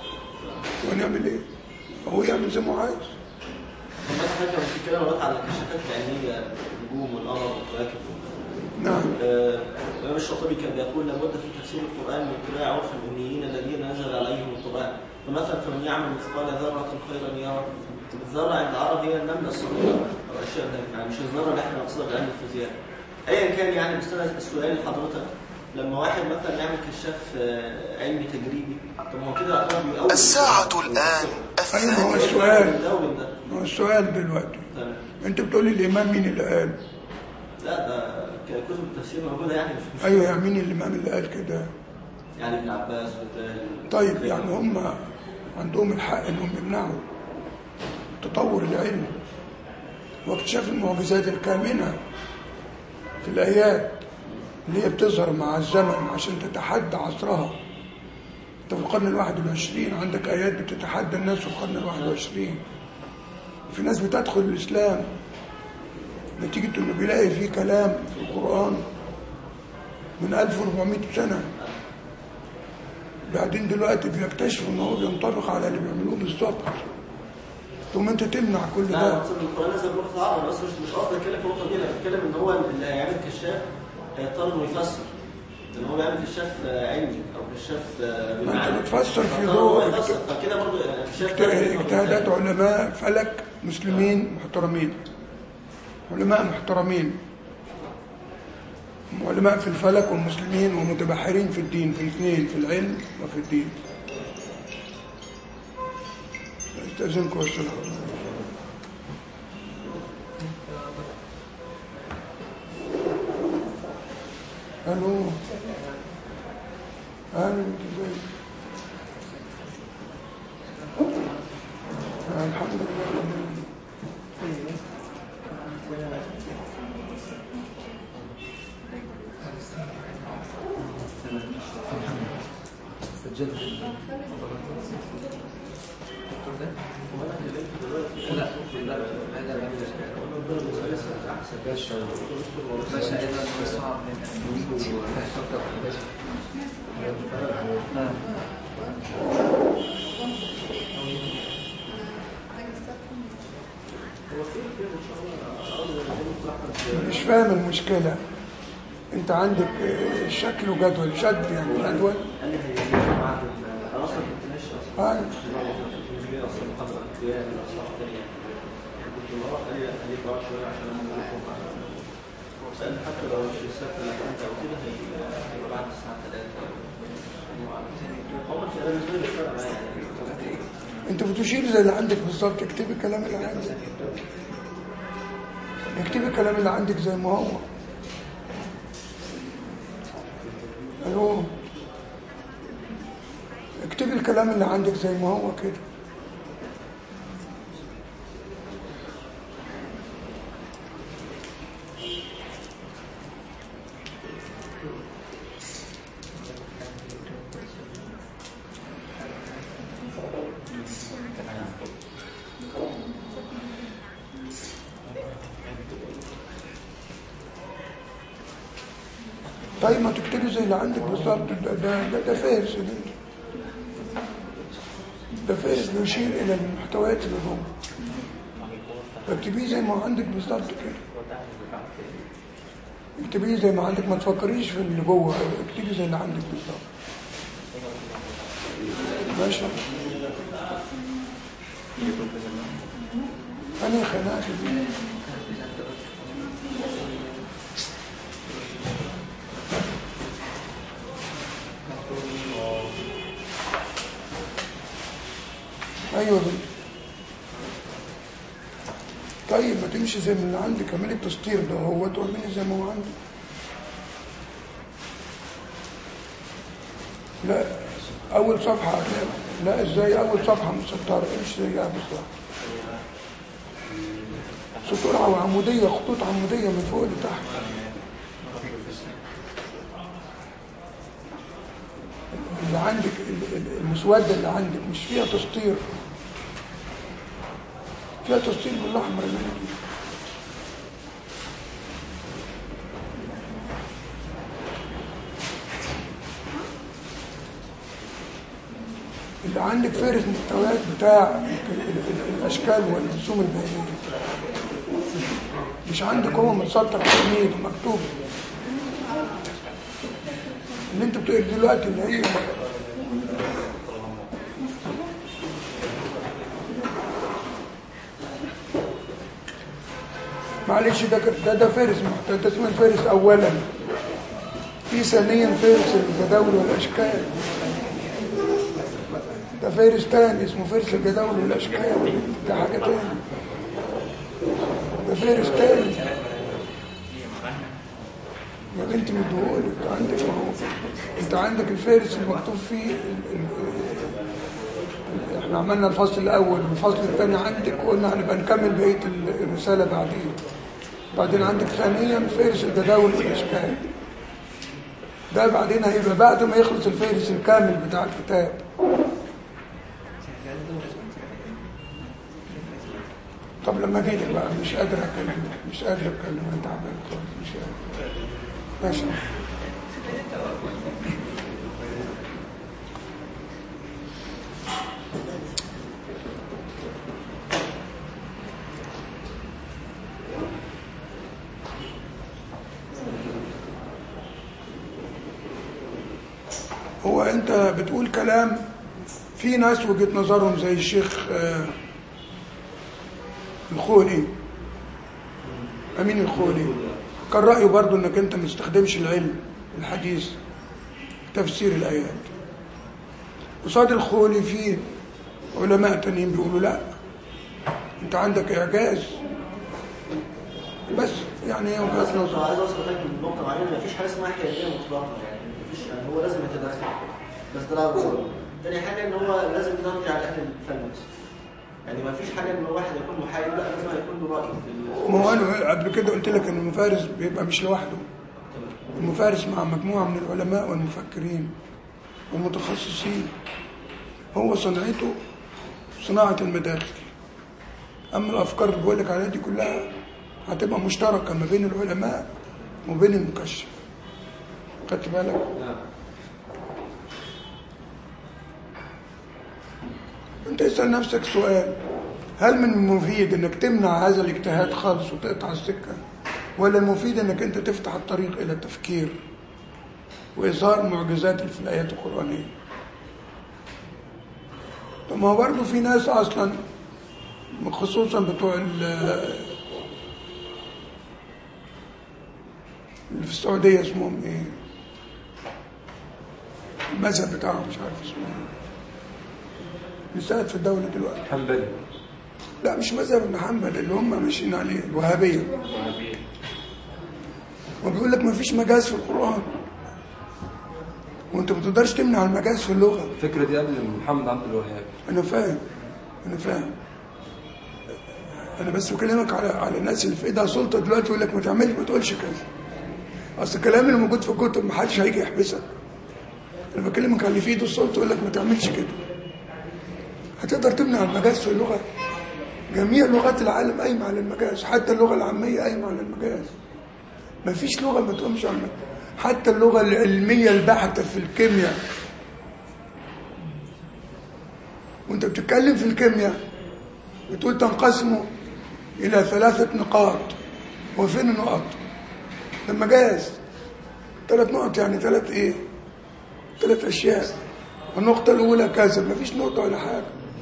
Speaker 1: ونعمل ايه هو يعمل زي ما هو عايز
Speaker 3: كمان حاجه كان في كلام دلوقتي على الكشافات العلميه النجوم والقمر والكواكب
Speaker 1: نعم
Speaker 3: آه، الإمام الشاطبي كان بيقول لابد في تفسير القرآن من اتباع عرف الأميين الذين نزل عليهم القرآن فمثلا فمن يعمل مثقال ذرة خيرا يرى الذرة عند العرب هي النملة الصغيرة أو أشياء ذلك يعني مش الذرة اللي احنا نقصدها بعلم الفيزياء أيا كان يعني بس أنا السؤال لحضرتك لما واحد مثلا يعمل كشاف آه، علمي تجريبي طب ما هو كده يعتبر بيقول
Speaker 4: الساعة الآن
Speaker 1: ايوه ما هو
Speaker 4: الثانية
Speaker 1: السؤال
Speaker 3: الدولة ده
Speaker 1: ما هو السؤال دلوقتي
Speaker 3: تمام
Speaker 1: انت بتقول لي الامام مين اللي قال
Speaker 3: لا ده كتب التفسير موجودة يعني مش
Speaker 1: ايوه يعني مين الامام اللي قال كده
Speaker 3: يعني ابن عباس وبتاع
Speaker 1: طيب يعني هم عندهم الحق انهم يمنعوا تطور العلم واكتشاف المعجزات الكامنة في الآيات اللي هي بتظهر مع الزمن عشان تتحدى عصرها انت في القرن الواحد والعشرين عندك آيات بتتحدى الناس في القرن الواحد والعشرين في ناس بتدخل الإسلام نتيجة انه بيلاقي فيه كلام في القرآن من 1400 سنة بعدين دلوقتي بيكتشفوا ان هو بينطبق على اللي بيعملوه بالظبط ثم انت تمنع كل
Speaker 3: لا
Speaker 1: ده
Speaker 3: مقصود القرآن نزل بلغة عربي بس مش مش قصدي اتكلم في النقطة دي انا بتكلم ان هو اللي هيعمل كشاف هيضطر انه يفسر ان هو بيعمل كشاف آه، علمي او كشاف آه،
Speaker 1: ما
Speaker 3: بمعنى
Speaker 1: انت بتفسر في
Speaker 3: فاضطر هو
Speaker 1: ضوء
Speaker 3: يفسر فكده برضه يعني كشاف
Speaker 1: اجت- اجتهادات علماء فلك مسلمين محترمين علماء محترمين علماء في الفلك والمسلمين ومتبحرين في الدين في الاثنين في العلم وفي الدين استاذنكم والسلام الو اهلا ازيك الحمد لله مش فاهم المشكلة انت عندك آه، شكل وجدول شد يعني جدول
Speaker 3: قال لي هي بعد ال- انا اصلا كنت ماشي اصلا
Speaker 1: آه.
Speaker 3: كنت جاي اصلا محاضرة كنت جاي من اصلا تانية كنت بروح قال لي خليك اقعد شوية عشان انا بروح قال لي حتى لو مش السبت اللي انت او كده هي- هيبقى بعد الساعة 3 هو مش انا بالنسبة لي مش فارقة معايا يعني
Speaker 1: انت بتشير زي اللي عندك بالظبط اكتبي الكلام اللي عندك اكتبي الكلام اللي عندك زي ما هو الو اكتبي الكلام اللي عندك زي ما هو كده طيب ما تكتبي زي اللي عندك بالظبط ده ده ده, ده فارس اللي انت ده فارس بيشير الى المحتويات اللي جوه فاكتبيه زي ما هو عندك بالظبط كده اكتبيه زي ما عندك ما تفكريش في اللي جوه اكتبي زي اللي عندك بالظبط ماشي أنا خناقة دي ايوه بنت طيب ما تمشي زي ما اللي عندك اعملي التسطير ده هو واعملي زي ما هو عندك لا اول صفحه هتلاقي- لا ازاي اول صفحه مسطره امشي زيها بالظبط سطور او عموديه خطوط عموديه من فوق لتحت اللي عندك ال- ال- المسوده اللي عندك مش فيها تسطير فيها تسطير بالاحمر اللي عندك. اللي عندك فارس محتويات بتاع ال- ال- ال- الاشكال والرسوم البيانيه مش عندك هو متسطر على اليمين ومكتوب اللي انت بتقول دلوقتي اللي هي معلش ده ده ده فارس محتوى ده اسمه الفارس اولا في ثانيا فارس الجداول والاشكال ده فارس تاني اسمه فارس الجداول والاشكال ده حاجه تاني ده فارس تاني يا بنتي مديهولك انت عندك ما هو انت عندك الفارس المكتوب فيه ال- ال- ال- احنا عملنا الفصل الاول والفصل الثاني عندك قلنا هنبقى نكمل بقيه ال- الرساله بعدين بعدين عندك ثانيا فارس الجداول والاشكال ده بعدين هيبقى بعد ما يخلص الفارس الكامل بتاع الكتاب طب لما اجي لك بقى مش قادر اتكلم مش قادر اتكلم انا تعبان خالص مش قادر ماشي انت بتقول كلام في ناس وجهة نظرهم زي الشيخ آه، الخولي امين الخولي كان رايه برضو انك انت ما تستخدمش العلم الحديث في تفسير الايات قصاد الخولي في علماء تانيين بيقولوا لا انت عندك اعجاز بس يعني هي وجهة
Speaker 3: بس انا
Speaker 1: نظر
Speaker 3: عايز اوصل لك لنقطه معينه مفيش حاجه اسمها حياديه مطلقه يعني مفيش يعني هو لازم يتدخل بس ده لا أقوله. تاني حاجه ان هو لازم نرجع لاهل الفن يعني مفيش حاجه ان واحد يكون محايد لا لازم يكون له راي في ال-
Speaker 1: ما هو انا قبل كده قلت لك ان المفارس بيبقى مش لوحده المفارس مع مجموعه من العلماء والمفكرين والمتخصصين هو صنعته صناعه المداخل اما الافكار اللي بقول لك عليها دي كلها هتبقى مشتركه ما بين العلماء وبين المكشف خدت بالك
Speaker 3: نعم
Speaker 1: انت اسال نفسك سؤال هل من المفيد انك تمنع هذا الاجتهاد خالص وتقطع السكه ولا المفيد انك انت تفتح الطريق الى التفكير واظهار معجزات في الايات القرانيه طب ما هو برضه في ناس اصلا خصوصا بتوع ال- اللي في السعوديه اسمهم ايه المذهب بتاعهم مش عارف اسمه ايه بيساعد في الدولة دلوقتي
Speaker 2: حنبلي
Speaker 1: لا مش مذهب ابن حنبل اللي هم ماشيين عليه الوهابية وبيقول لك ما فيش مجاز في القرآن وانت ما تقدرش تمنع المجاز في اللغة
Speaker 2: الفكرة دي قبل محمد عبد الوهاب
Speaker 1: انا فاهم انا فاهم انا بس بكلمك على على الناس اللي في ايدها سلطة دلوقتي يقول لك ما تعملش ما تقولش كذا اصل الكلام اللي موجود في الكتب ما حدش هيجي يحبسك انا بكلمك على اللي في ايده السلطة يقول لك ما تعملش كده هتقدر تمنع المجاز في اللغة جميع لغات العالم قايمة على المجاز حتى اللغة العامية قايمة على المجاز ما فيش لغة ما تقومش على المجاز حتى اللغة العلمية البحتة في الكيمياء وانت بتتكلم في الكيمياء بتقول تنقسم إلى ثلاثة نقاط وفين النقط ده مجاز ثلاث نقط يعني ثلاث ايه ثلاث أشياء النقطة الأولى كذا مفيش نقطة ولا حاجة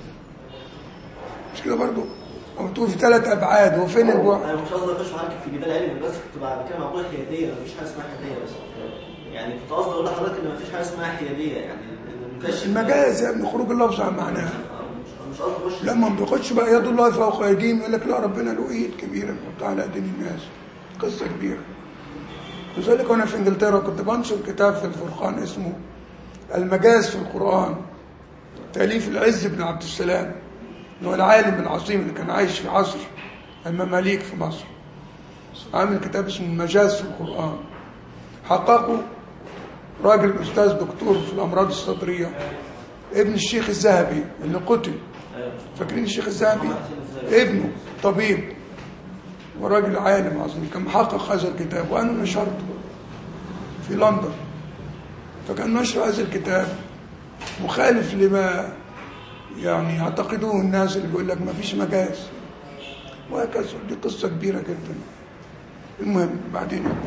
Speaker 1: مش كده برضو أو تقول في ثلاث أبعاد وفين البعد
Speaker 3: انا مش قصدي اخش معاك في جدال علمي بس كنت بعد كده موضوع حياديه مفيش حاجه اسمها حياديه بس يعني كنت قصدي اقول لحضرتك ان مفيش حاجه اسمها حياديه يعني إن المكشف
Speaker 1: المجاز يا ابني خروج اللفظ عن معناه
Speaker 3: مش مش قصدي اخش
Speaker 1: لما ما بياخدش بقى يد الله فوق ايديهم يقول لك لا ربنا له ايد كبيره بيحطها على ايدين الناس قصه كبيره لذلك وانا في انجلترا كنت بنشر كتاب في الفرقان اسمه المجاز في القران تاليف العز بن عبد السلام اللي هو العالم العظيم اللي كان عايش في عصر المماليك في مصر عامل كتاب اسمه المجاز في القران حققه راجل استاذ دكتور في الامراض الصدريه ابن الشيخ الذهبي اللي قتل فاكرين الشيخ الذهبي ابنه طبيب وراجل عالم عظيم كان محقق هذا الكتاب وانا نشرته في لندن فكان نشر هذا الكتاب مخالف لما يعني يعتقدوه الناس اللي بيقول لك ما فيش مجاز وهكذا دي قصة كبيرة جدا المهم بعدين يقول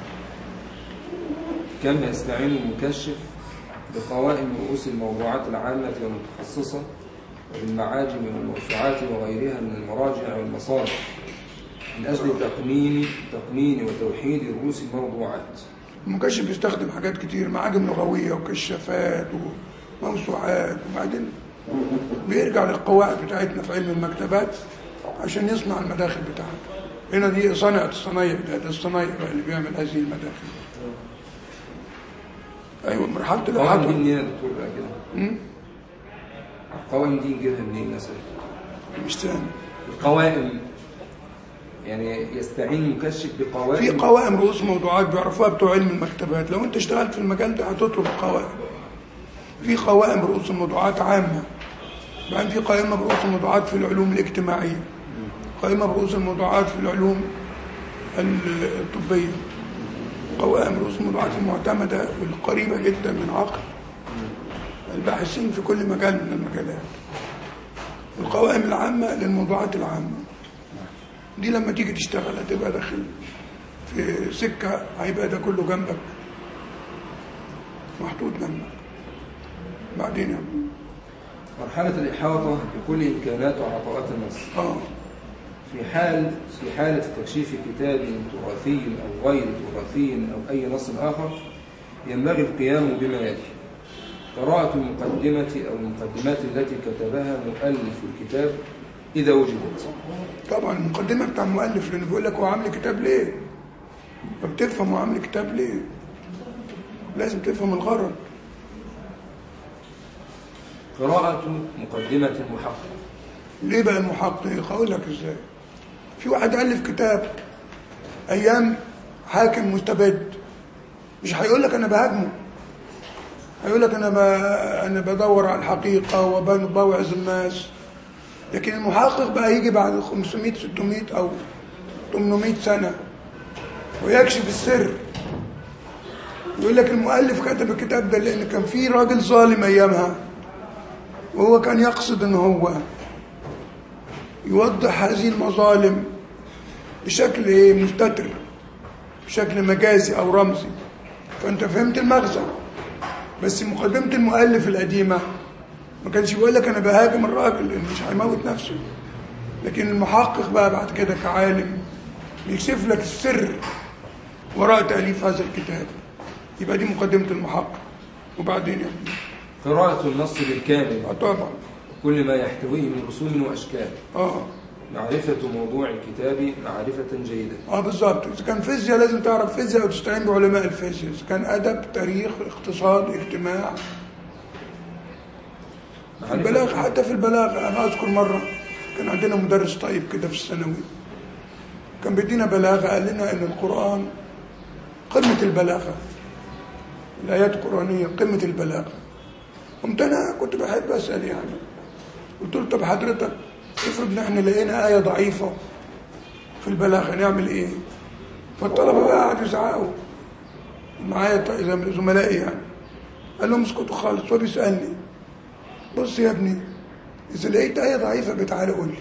Speaker 2: كم يستعين المكشف بقوائم رؤوس الموضوعات العامة والمتخصصة وبالمعاجم والموسوعات وغيرها من المراجع والمصادر من أجل تقنين تقنين وتوحيد رؤوس الموضوعات
Speaker 1: المكشف بيستخدم حاجات كتير معاجم لغوية وكشافات وموسوعات وبعدين بيرجع للقواعد بتاعتنا في علم المكتبات عشان يصنع المداخل بتاعته هنا دي صنعة الصنايع ده, ده الصنايع بقى اللي بيعمل هذه المداخل ايوه مرحلة
Speaker 2: قوائم دي
Speaker 1: الإحاطة
Speaker 2: منين يا دكتور بقى كده؟
Speaker 1: مم؟
Speaker 2: القوائم دي نجيبها منين مثلا؟
Speaker 1: مش سهل
Speaker 2: القوائم يعني يستعين المكشف بقوائم
Speaker 1: في قوائم رؤوس موضوعات بيعرفوها بتوع علم المكتبات لو انت اشتغلت في المجال ده هتطلب القوائم في قوائم رؤوس الموضوعات عامة بعدين في قائمة برؤوس الموضوعات في العلوم الاجتماعية قائمة برؤوس الموضوعات في العلوم الطبية قوائم رؤوس الموضوعات المعتمدة والقريبة جدا من عقل الباحثين في كل مجال من المجالات القوائم العامة للموضوعات العامة دي لما تيجي تشتغل هتبقى داخل في سكة هيبقى ده كله جنبك محطوط جنبك بعدين يا ابني
Speaker 2: مرحلة الإحاطة بكل إمكانات وعطاءات النص
Speaker 1: اه
Speaker 2: في حال في حالة تكشيف كتاب تراثي أو غير تراثي أو أي نص آخر ينبغي القيام بما يلي قراءة المقدمة أو المقدمات التي كتبها مؤلف الكتاب إذا وجدت
Speaker 1: طبعا المقدمه بتاع المؤلف لانه بيقول لك هو عامل كتاب ليه فبتفهم هو عامل كتاب ليه لازم تفهم الغرض
Speaker 2: قراءة مقدمة المحقق
Speaker 1: ليه بقى المحقق اقول لك ازاي في واحد الف كتاب ايام حاكم مستبد مش هيقول لك انا بهاجمه هيقول لك انا ب... انا بدور على الحقيقه وبوعظ الناس لكن المحقق بقى يجي بعد 500 600 او 800 سنه ويكشف السر يقول لك المؤلف كتب الكتاب ده لان كان في راجل ظالم ايامها وهو كان يقصد ان هو يوضح هذه المظالم بشكل ايه مستتر بشكل مجازي او رمزي فانت فهمت المغزى بس مقدمة المؤلف القديمة ما كانش بيقول لك انا بهاجم الراجل لان مش هيموت نفسه لكن المحقق بقى بعد كده كعالم بيكشف لك السر وراء تأليف هذا الكتاب يبقى دي مقدمة المحقق وبعدين يعني
Speaker 2: قراءة النص بالكامل
Speaker 1: آه طبعا
Speaker 2: كل ما يحتويه من رسوم وأشكال
Speaker 1: اه
Speaker 2: معرفة موضوع الكتاب معرفة جيدة
Speaker 1: اه بالظبط اذا كان فيزياء لازم تعرف فيزياء وتستعين بعلماء الفيزياء اذا كان ادب تاريخ اقتصاد اجتماع في البلاغه حتى في البلاغه انا اذكر مره كان عندنا مدرس طيب كده في الثانوي كان بيدينا بلاغه قال لنا ان القران قمه البلاغه الايات القرانيه قمه البلاغه قمت انا كنت بحب اسال يعني قلت له طب حضرتك افرض ان احنا لقينا ايه ضعيفه في البلاغه نعمل ايه فالطلبه بقى قعدوا يزعقوا معايا ط- زم- زملائي يعني قال لهم اسكتوا خالص هو بيسالني بص يا ابني اذا لقيت ايه ضعيفه بتعالى قول لي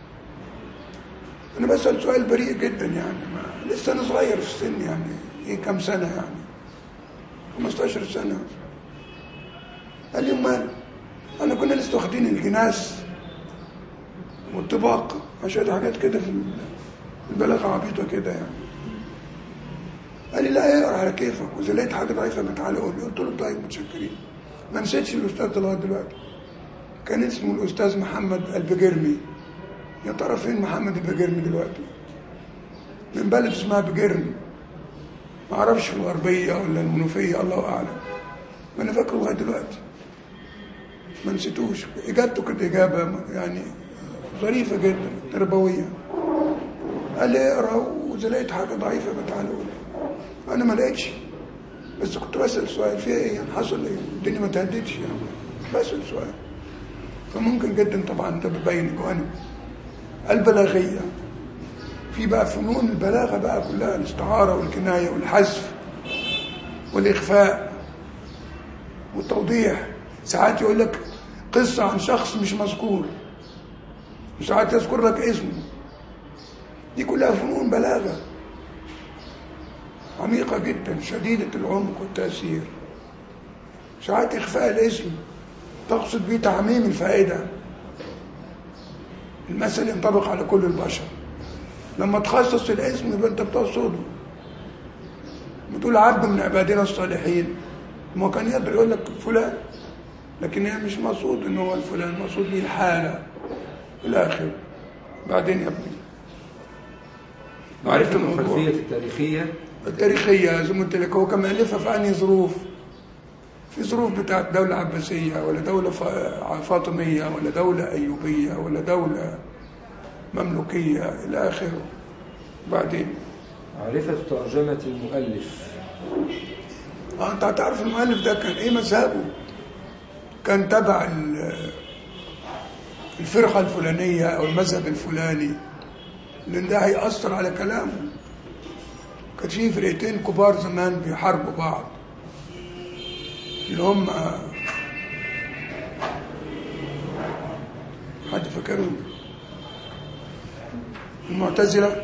Speaker 1: انا بسال سؤال بريء جدا يعني ما لسه انا صغير في السن يعني ايه كام سنه يعني 15 سنه قال لي امال انا كنا لسه واخدين الجناس والطباق عشان حاجات كده في البلاغه عبيطه كده يعني قال لي لا اقرا على كيفك واذا لقيت حاجه ضعيفه بتعالى قول لي قلت له طيب متشكرين ما نسيتش الاستاذ ده لغايه دلوقتي كان اسمه الاستاذ محمد البجرمي يا ترى فين محمد البجرمي دلوقتي من بلد اسمها بجرم ما اعرفش في الغربيه ولا المنوفيه الله اعلم ما انا فاكره لغايه دلوقتي ما نسيتوش اجابته كانت اجابه يعني ظريفه جدا تربويه قال لي اقرا واذا لقيت حاجه ضعيفه بتعالى قول لي انا ما لقيتش بس كنت بسال سؤال فيها ايه يعني حصل ايه الدنيا ما تهدتش يعني بسال سؤال فممكن جدا طبعا ده بيبين جوانب البلاغيه في بقى فنون البلاغه بقى كلها الاستعاره والكنايه والحذف والاخفاء والتوضيح ساعات يقول لك قصه عن شخص مش مذكور وساعات يذكر لك اسمه دي كلها فنون بلاغه عميقه جدا شديده العمق والتاثير ساعات اخفاء الاسم تقصد بيه تعميم الفائده المثل ينطبق على كل البشر لما تخصص الاسم يبقى انت بتقصده بتقول عبد من عبادنا الصالحين ما كان يقدر يقول لك فلان لكن هي مش مقصود ان هو الفلان مقصود بيه الحاله الى اخره بعدين يا ابني
Speaker 2: معرفة
Speaker 1: الموضوع.
Speaker 2: الخلفية التاريخية
Speaker 1: التاريخيه زي ما قلت لك هو كان مؤلفها في انهي ظروف في ظروف بتاعت دولة عباسية ولا دولة فا- فاطمية ولا دولة أيوبية ولا دولة مملوكية إلى آخره بعدين
Speaker 2: معرفة ترجمة المؤلف
Speaker 1: اه انت هتعرف المؤلف ده كان ايه مذهبه كان تبع ال- الفرقة الفلانية او المذهب الفلاني لان ده هيأثر على كلامه كان في فرقتين كبار زمان بيحاربوا بعض اللي هم حد فاكرهم المعتزلة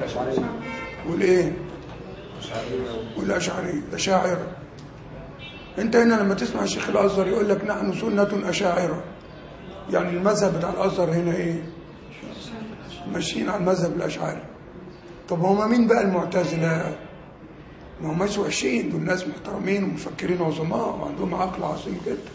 Speaker 2: الأشعرية
Speaker 1: والايه
Speaker 2: الأشعرية
Speaker 1: والأشعري الأشاعرة انت هنا لما تسمع الشيخ الازهر يقول لك نحن سنه اشاعره يعني المذهب بتاع الازهر هنا ايه ماشيين على المذهب الاشعري طب هما مين بقى المعتزله ما هماش وحشين دول ناس محترمين ومفكرين عظماء وعندهم عقل عظيم جدا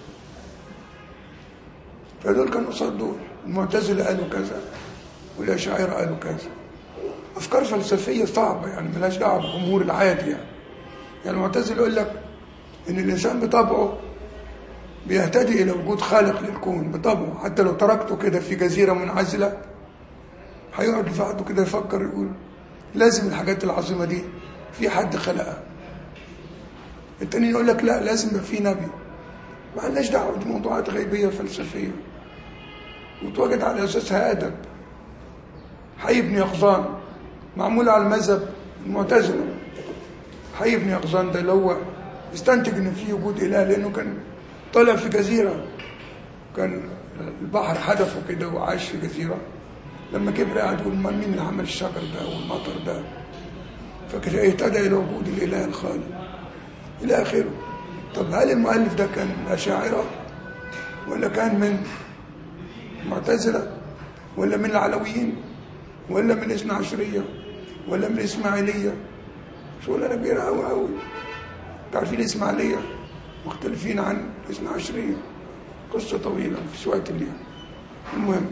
Speaker 1: فدول كانوا قصاد دول المعتزله قالوا كذا والاشاعره قالوا كذا افكار فلسفيه صعبه يعني ملهاش دعوه بالجمهور العادي يعني يعني المعتزله يقول لك ان الانسان بطبعه بيهتدي الى وجود خالق للكون بطبعه حتى لو تركته كده في جزيره منعزله هيقعد لوحده كده يفكر يقول لازم الحاجات العظيمه دي في حد خلقها التاني يقول لك لا لازم يبقى في نبي ما لناش دعوه دي موضوعات غيبيه فلسفيه وتوجد على اساسها ادب حي بن يقظان معمول على المذهب المعتزله حي بن يقظان ده اللي هو استنتج ان في وجود اله لانه كان طلع في جزيره كان البحر حدفه كده وعاش في جزيره لما كبر قعد يقول مين اللي عمل الشجر ده والمطر ده فكده اهتدى الى وجود الاله الخالق الى اخره طب هل المؤلف ده كان اشاعره ولا كان من معتزله ولا من العلويين ولا من الاثنى عشريه ولا من الاسماعيليه شغلانه كبيره قوي قوي عارفين الاسماعيليه مختلفين عن الاثنى عشريه قصه طويله في شويه اليوم المهم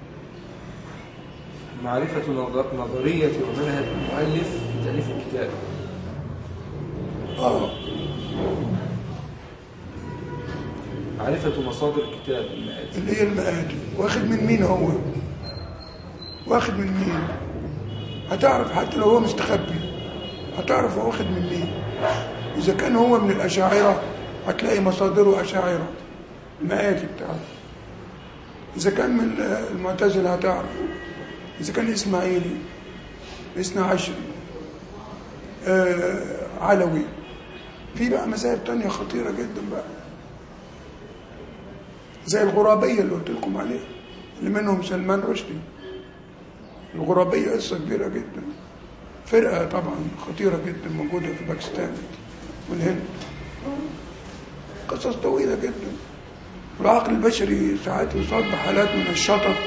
Speaker 2: معرفة نظر- نظرية ومنهج المؤلف في تأليف الكتاب
Speaker 1: اه
Speaker 2: معرفة مصادر الكتاب المآتي
Speaker 1: اللي هي المآتي واخد من مين هو واخد من مين هتعرف حتى لو هو مستخبي هتعرف هو واخد من مين إذا كان هو من الأشاعرة هتلاقي مصادره أشاعرة المآتي بتاعه إذا كان من المعتزلة هتعرف إذا كان إسماعيلي اثنى عشري آه علوي في بقى مذاهب تانية خطيرة جدا بقى زي الغرابية اللي قلت لكم عليها اللي منهم سلمان رشدي الغرابية قصة كبيرة جدا فرقة طبعا خطيرة جدا موجودة في باكستان والهند قصص طويلة جدا العقل البشري ساعات يصاب بحالات من الشطط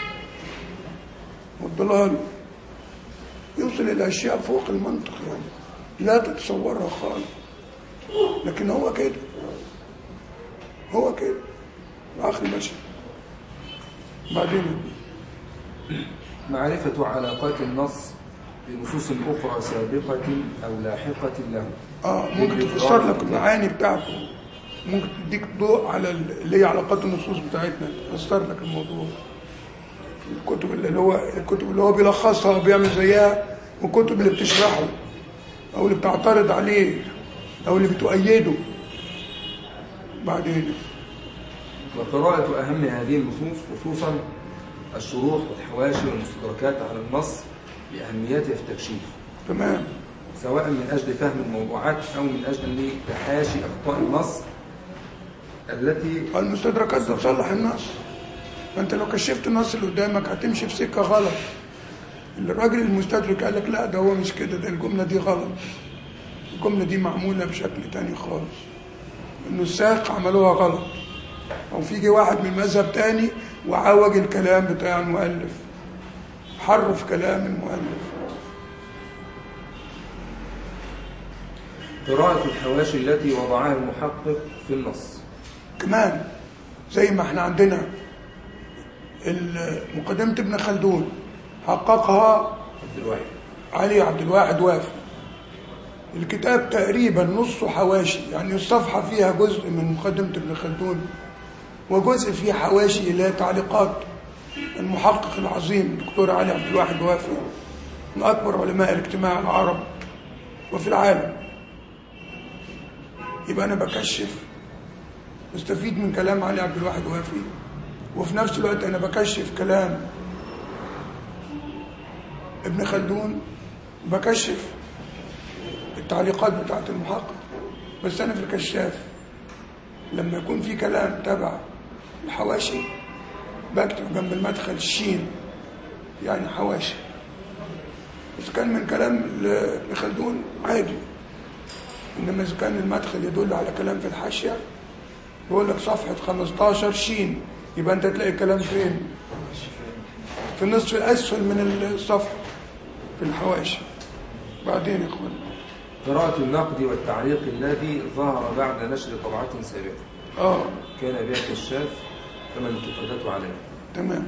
Speaker 1: والضلال يوصل إلى أشياء فوق المنطق يعني لا تتصورها خالص لكن هو كده هو كده العقل البشري بعدين
Speaker 2: معرفة علاقات النص بنصوص أخرى سابقة أو لاحقة له
Speaker 1: اه ممكن تفسر لك المعاني بتاعته ممكن تديك ضوء على اللي هي علاقات النصوص بتاعتنا تفسر لك الموضوع الكتب اللي هو الكتب اللي هو بيلخصها وبيعمل زيها والكتب اللي بتشرحه او اللي بتعترض عليه او اللي بتؤيده بعدين
Speaker 2: وقراءة أهم هذه النصوص خصوصا الشروح والحواشي والمستدركات على النص لأهميته في التكشيف
Speaker 1: تمام
Speaker 2: سواء من أجل فهم الموضوعات أو من أجل تحاشي أخطاء النص التي
Speaker 1: المستدركات بتصلح النص فانت لو كشفت النص اللي قدامك هتمشي في سكه غلط الراجل المستدرك قال لك لا ده هو مش كده ده الجمله دي غلط الجمله دي معموله بشكل تاني خالص النساق عملوها غلط او في جه واحد من مذهب تاني وعوج الكلام بتاع المؤلف حرف كلام المؤلف
Speaker 2: قراءة الحواشي التي وضعها المحقق في النص
Speaker 1: كمان زي ما احنا عندنا ال- مقدمة ابن خلدون حققها
Speaker 2: عبد الواحد
Speaker 1: علي عبد الواحد وافي الكتاب تقريبا نصه حواشي يعني الصفحة فيها جزء من مقدمة ابن خلدون وجزء فيه حواشي اللي هي تعليقات المحقق العظيم الدكتور علي عبد الواحد وافي من أكبر علماء الاجتماع العرب وفي العالم يبقى أنا بكشف بستفيد من كلام علي عبد الواحد وافي وفي نفس الوقت أنا بكشف كلام ابن خلدون بكشف التعليقات بتاعت المحقق بس أنا في الكشاف لما يكون في كلام تبع الحواشي بكتب جنب المدخل الشين يعني حواشي بس كان من كلام ابن خلدون عادي إنما إذا كان المدخل يدل على كلام في الحاشية يقول لك صفحة 15 شين يبقى أنت تلاقي الكلام فين؟ في النصف الأسفل من الصفحة في الحواشي بعدين يا إخوان
Speaker 2: قراءة النقد والتعليق الذي ظهر بعد نشر طبعة سابقة
Speaker 1: آه
Speaker 2: كان بها كشاف فما انتقادته عليه
Speaker 1: تمام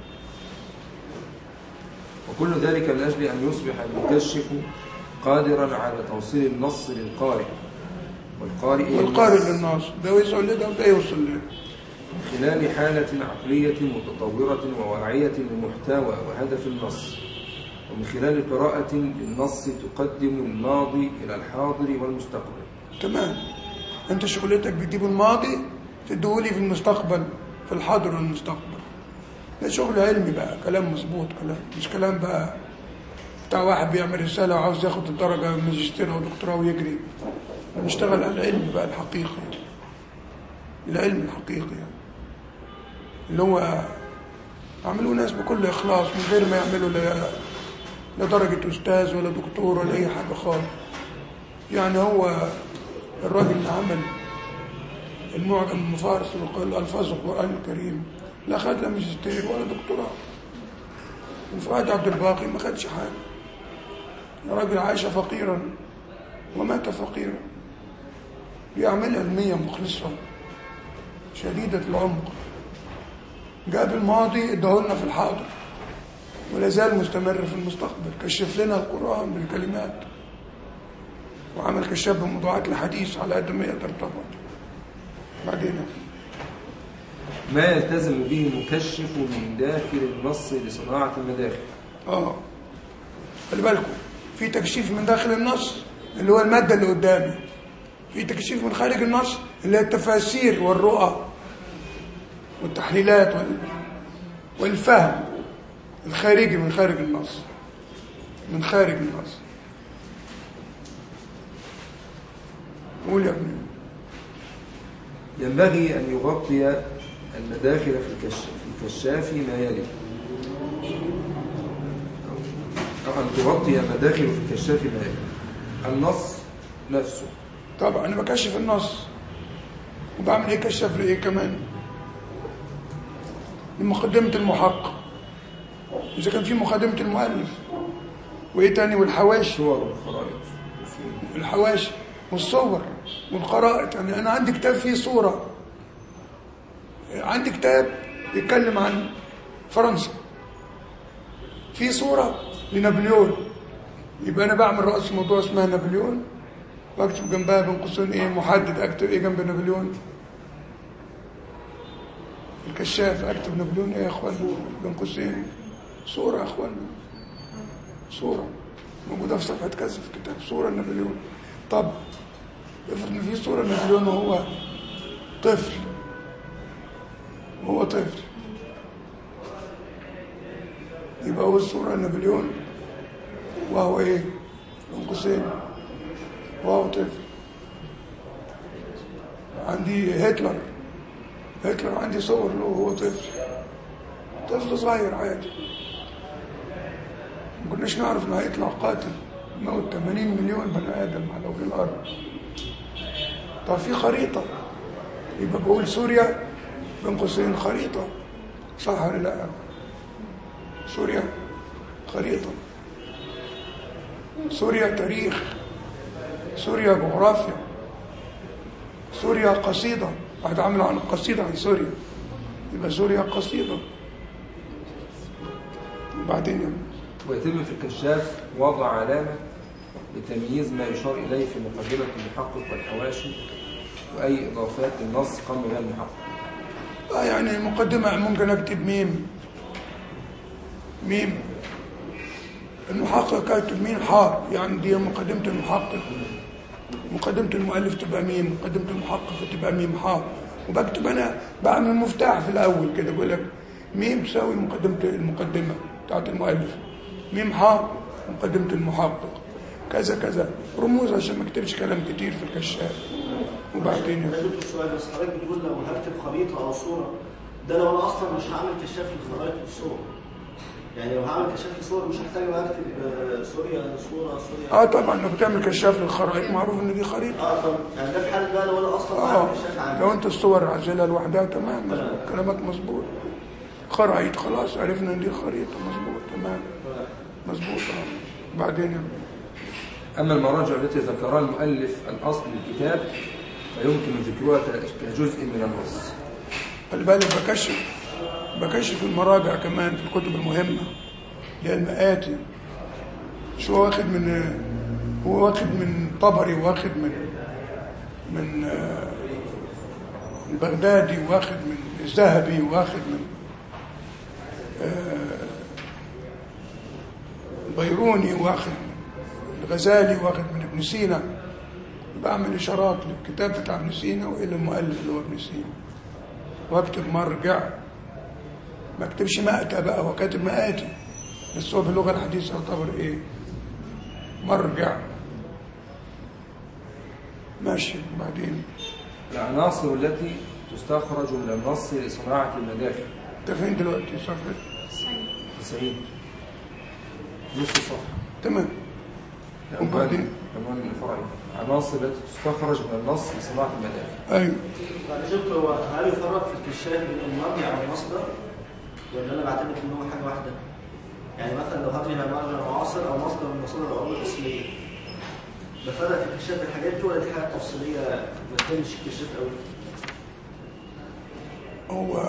Speaker 2: وكل ذلك من أجل أن يصبح المكشف قادرا على توصيل النص للقارئ والقارئ إلى
Speaker 1: والقارئ
Speaker 2: النص
Speaker 1: للناس ده يوصل لده وده يوصل لده
Speaker 2: من خلال حالة عقلية متطورة وواعية لمحتوى وهدف النص ومن خلال قراءة للنص تقدم الماضي إلى الحاضر والمستقبل
Speaker 1: تمام انت شغلتك بتجيب الماضي تديهولي في المستقبل في الحاضر والمستقبل ده شغل علمي بقى كلام مظبوط كلام مش كلام بقى بتاع واحد بيعمل رسالة وعاوز ياخد الدرجة ماجستير أو دكتوراه ويجري بنشتغل على العلم بقى الحقيقي العلم الحقيقي يعني اللي هو عملوه ناس بكل إخلاص من غير ما يعملوا لا لا درجة أستاذ ولا دكتور ولا أي حاجة خالص يعني هو الراجل اللي عمل المعجم المفارس الألفاظ القرآن الكريم لا خد لا ماجستير ولا دكتوراه وفؤاد عبد الباقي ما خدش حاجة راجل عايش فقيرا ومات فقيرا بيعمل علمية مخلصة شديدة العمق جاب الماضي ادهولنا في الحاضر ولا زال مستمر في المستقبل كشف لنا القرآن بالكلمات وعمل كشاف بموضوعات الحديث على قد ما يقدر طبعا بعدين
Speaker 2: ما يلتزم به المكشف من داخل النص لصناعة المداخل
Speaker 1: اه خلي بالكم في تكشيف من داخل النص اللي هو المادة اللي قدامي في تكشيف من خارج النص اللي هي التفاسير والرؤى والتحليلات وال... والفهم الخارجي من خارج النص من خارج النص قول يا ابني
Speaker 2: ينبغي أن يغطي المداخل في الكشاف, في الكشاف ما يلي أو أن تغطي المداخل في الكشاف ما يلي النص نفسه
Speaker 1: طبعا انا بكشف النص وبعمل ايه كشف لايه كمان لمقدمة المحقق اذا كان في مقدمة المؤلف وايه تاني والحواشي
Speaker 2: صور والخرائط
Speaker 1: الحواشي والصور والقرائط يعني انا عندي كتاب فيه صورة عندي كتاب بيتكلم عن فرنسا في صورة لنابليون يبقى انا بعمل رأس موضوع اسمها نابليون واكتب جنبها بين قوسين ايه محدد اكتب ايه جنب نابليون الكشاف اكتب نابليون ايه يا اخوانا بين قوسين صورة يا اخوانا صورة موجودة في صفحة كذا في الكتاب صورة نابليون طب افرض ان في صورة نابليون وهو طفل وهو طفل يبقى هو الصورة نابليون وهو ايه بين قوسين وهو طفل عندي هتلر هتلر عندي صور له وهو طفل طفل صغير عادي ما كناش نعرف انه هيطلع قاتل موت 80 مليون بني ادم على وجه الارض طب في خريطه يبقى بقول سوريا بين قوسين خريطه صح ولا لا سوريا خريطه سوريا تاريخ سوريا جغرافيا سوريا قصيدة واحد عامل عن قصيدة عن سوريا يبقى سوريا قصيدة وبعدين
Speaker 2: ويتم في الكشاف وضع علامة لتمييز ما يشار إليه في مقدمة المحقق والحواشي وأي إضافات للنص قام بها المحقق
Speaker 1: آه يعني مقدمة ممكن أكتب ميم ميم المحقق كاتب ميم حاء يعني دي مقدمة المحقق مقدمة المؤلف تبقى ميم مقدمة المحقق تبقى ميم حاء وبكتب أنا بعمل مفتاح في الأول كده بقول لك ميم تساوي مقدمة المقدمة بتاعت المؤلف ميم حاء مقدمة المحقق كذا كذا رموز عشان ما اكتبش كلام كتير في الكشاف وبعدين
Speaker 3: ده دكتور سؤال بس حضرتك بتقول لو هكتب خريطة أو صورة ده لو أنا أصلا مش هعمل كشاف للخرائط والصور يعني لو هعمل كشاف لصور مش هحتاج بقى اكتب آه، سوريا صوره سوريا
Speaker 1: اه طبعا لو بتعمل كشاف للخرائط معروف ان دي خريطه
Speaker 3: اه طب يعني ده في حاله بقى لو انا اصلا
Speaker 1: اه
Speaker 3: بعمل كشاف عام
Speaker 1: لو انت الصور عازلها لوحدها تمام مظبوط كلامك مظبوط خرائط خلاص عرفنا ان دي خريطه مظبوط تمام مظبوط اه بعدين يا ابني.
Speaker 2: أما المراجع التي ذكرها المؤلف الأصل الكتاب فيمكن ذكرها كجزء من النص
Speaker 1: خلي بالك بكشف بكشف المراجع كمان في الكتب المهمة اللي هي المآتي شو واخد من هو واخد من طبري واخد من من آه، البغدادي واخد من الذهبي واخد من آه، البيروني واخد من الغزالي واخد من ابن سينا بعمل إشارات للكتاب بتاع ابن سينا وإلى المؤلف اللي هو ابن سينا واكتب مرجع ما اكتبش مأتى بقى هو كاتب مآتي بس هو باللغة الحديثة يعتبر ايه مرجع ماشي بعدين
Speaker 2: العناصر التي تستخرج من النص لصناعة المدافع
Speaker 1: انت فين دلوقتي صفحة
Speaker 2: 90 نص صفحة
Speaker 1: تمام وبعدين؟
Speaker 2: عنوان الفرعي عناصر التي تستخرج من النص لصناعة المدافع
Speaker 1: ايوه
Speaker 3: بعد شفت هو هل يفرق في الكشاف بين المرجع والمصدر ولا انا بعتمد ان هو حاجه واحده؟ يعني مثلا لو هدري مرجع معاصر او مصدر من مصادر العلوم الاسلاميه بفرق في الكشاف الحاجات دي ولا دي حاجات تفصيليه ما تهمش الكشاف قوي؟
Speaker 1: هو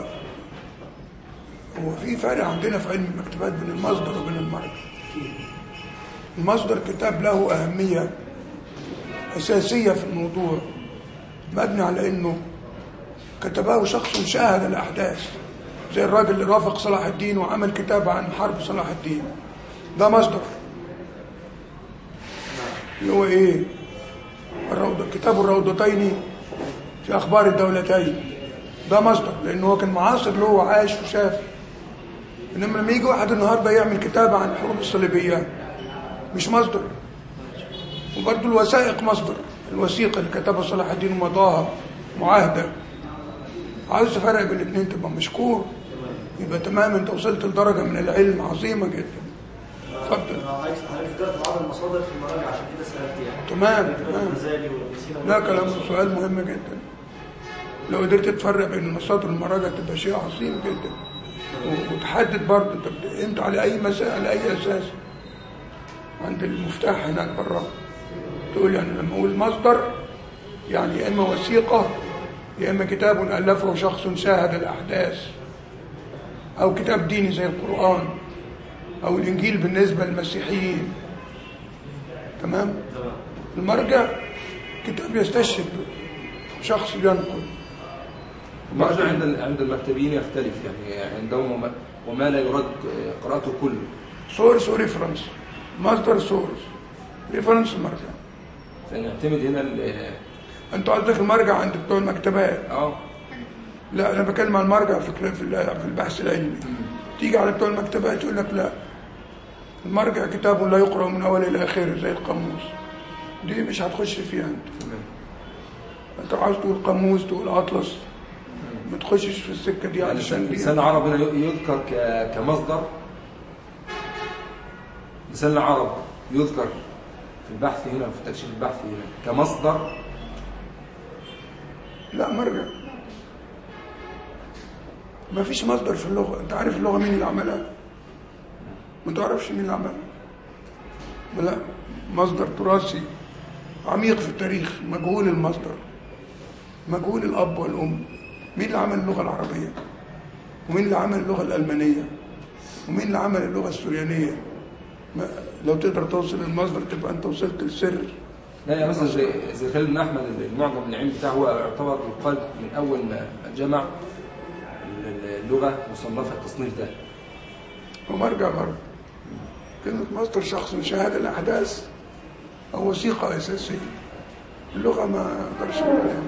Speaker 1: هو في فرق عندنا في علم المكتبات بين المصدر وبين المرجع المصدر كتاب له أهمية أساسية في الموضوع مبني على أنه كتبه شخص شاهد الأحداث زي الراجل اللي رافق صلاح الدين وعمل كتاب عن حرب صلاح الدين ده مصدر اللي هو ايه الروضة كتاب الروضتين في اخبار الدولتين ده مصدر لانه هو كان معاصر له وعايش وشاف انما لما يجي واحد النهارده يعمل كتاب عن الحروب الصليبيه مش مصدر وبرضه الوثائق مصدر الوثيقه اللي كتبها صلاح الدين ومضاها معاهده عاوز تفرق بين الاثنين تبقى مشكور يبقى تمام انت وصلت لدرجه من العلم عظيمه جدا اتفضل
Speaker 3: انا عايز حضرتك ذكرت بعض المصادر في المراجع عشان كده سالت يعني
Speaker 1: تمام
Speaker 3: كتاب
Speaker 1: تمام
Speaker 3: الغزالي وابن سينا
Speaker 1: لا كلام سؤال مهم جدا لو قدرت تفرق بين المصادر والمراجع تبقى شيء عظيم جدا و- وتحدد برضه انت بت- انت على اي مسألة على اي اساس عند المفتاح هناك بره تقول يعني لما اقول مصدر يعني يا اما وثيقة يا اما كتاب الفه شخص شاهد الاحداث او كتاب ديني زي القرآن او الانجيل بالنسبة للمسيحيين تمام
Speaker 3: تمام
Speaker 1: المرجع كتاب يستشهد شخص ينقل
Speaker 2: المرجع عند عند المكتبيين يختلف يعني عندهم وما, وما لا يرد قراءته كله
Speaker 1: سورس وريفرنس مصدر سورس ريفرنس مرجع
Speaker 2: فنعتمد هنا ال-
Speaker 1: انت قصدك المرجع عند بتوع المكتبات
Speaker 2: اه
Speaker 1: لا انا بتكلم عن المرجع في في ال- في البحث العلمي تيجي على بتوع المكتبات يقول لك لا المرجع كتاب لا يقرأ من اول الى اخره زي القاموس دي مش هتخش فيها انت
Speaker 2: تمام
Speaker 1: انت عاوز تقول قاموس تقول اطلس ما تخشش في السكه دي
Speaker 2: يعني
Speaker 1: علشان دي
Speaker 2: لسان العرب هنا يذكر ك- كمصدر لسان العرب يذكر في البحث هنا في تكشيف البحث هنا كمصدر
Speaker 1: لا مرجع ما فيش مصدر في اللغة انت عارف اللغة مين اللي عملها ما تعرفش مين اللي عملها لا مصدر تراثي عميق في التاريخ مجهول المصدر مجهول الأب والأم مين اللي عمل اللغة العربية ومين اللي عمل اللغة الألمانية ومين اللي عمل اللغة السوريانية ما لو تقدر توصل للمصدر تبقى انت وصلت للسر
Speaker 2: لا يعني مثلا زي زي خالد بن احمد المعجم العلمي بتاعه هو يعتبر يقال من اول ما جمع اللغه مصنفه التصنيف ده
Speaker 1: ومرجع برضه كلمة مصدر شخص شاهد الأحداث أو وثيقة أساسية اللغة ما أقدرش أقول عليها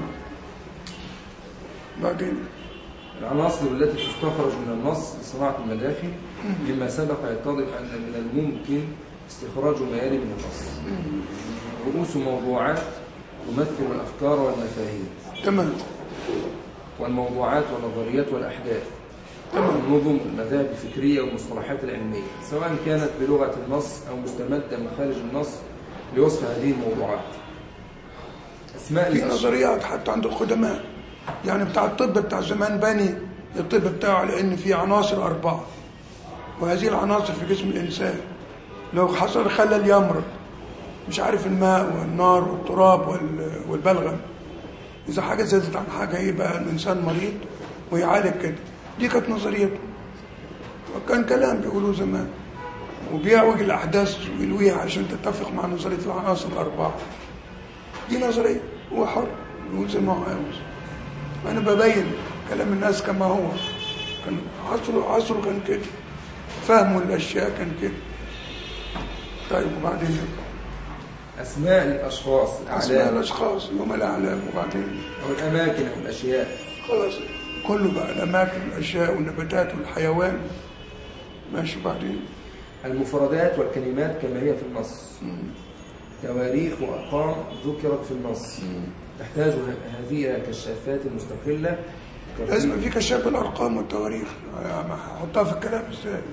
Speaker 1: بعدين
Speaker 2: العناصر التي تستخرج من النص لصناعة المدافع مما سبق يتضح أن من الممكن استخراج ما يلي من النص رؤوس موضوعات تمثل الأفكار والمفاهيم
Speaker 1: تمام
Speaker 2: والموضوعات والنظريات والأحداث النظم المذاهب الفكرية والمصطلحات العلمية سواء كانت بلغة النص أو مستمدة من خارج النص لوصف هذه الموضوعات أسماء
Speaker 1: في
Speaker 2: الأشياء
Speaker 1: نظريات حتى عند القدماء يعني بتاع الطب بتاع زمان بني الطب بتاعه لان في عناصر اربعه وهذه العناصر في جسم الانسان لو حصل خلل يمرض مش عارف الماء والنار والتراب وال- والبلغم اذا حاجه زادت عن حاجه يبقى الانسان مريض ويعالج كده دي كانت نظريته وكان كلام بيقولوه زمان وبيعوج الاحداث ويلويها عشان تتفق مع نظريه العناصر الاربعه دي نظريه هو حر يقول زي ما هو عاوز انا ببين كلام الناس كما هو كان عصره عصره كان كده فهمه الاشياء كان كده طيب وبعدين
Speaker 2: أسماء الأشخاص
Speaker 1: اسماء
Speaker 2: الأعلام
Speaker 1: الاشخاص يوم الاعلام وبعدين
Speaker 2: أو الأماكن أو الأشياء
Speaker 1: خلاص كله بقى الاماكن والاشياء والنباتات والحيوان ماشي بعدين
Speaker 2: المفردات والكلمات كما هي في النص تواريخ وأرقام ذكرت في النص تحتاج ه- هذه إلى كشافات مستقلة
Speaker 1: لازم في كشاف الارقام والتواريخ يعني هحطها في الكلام ازاي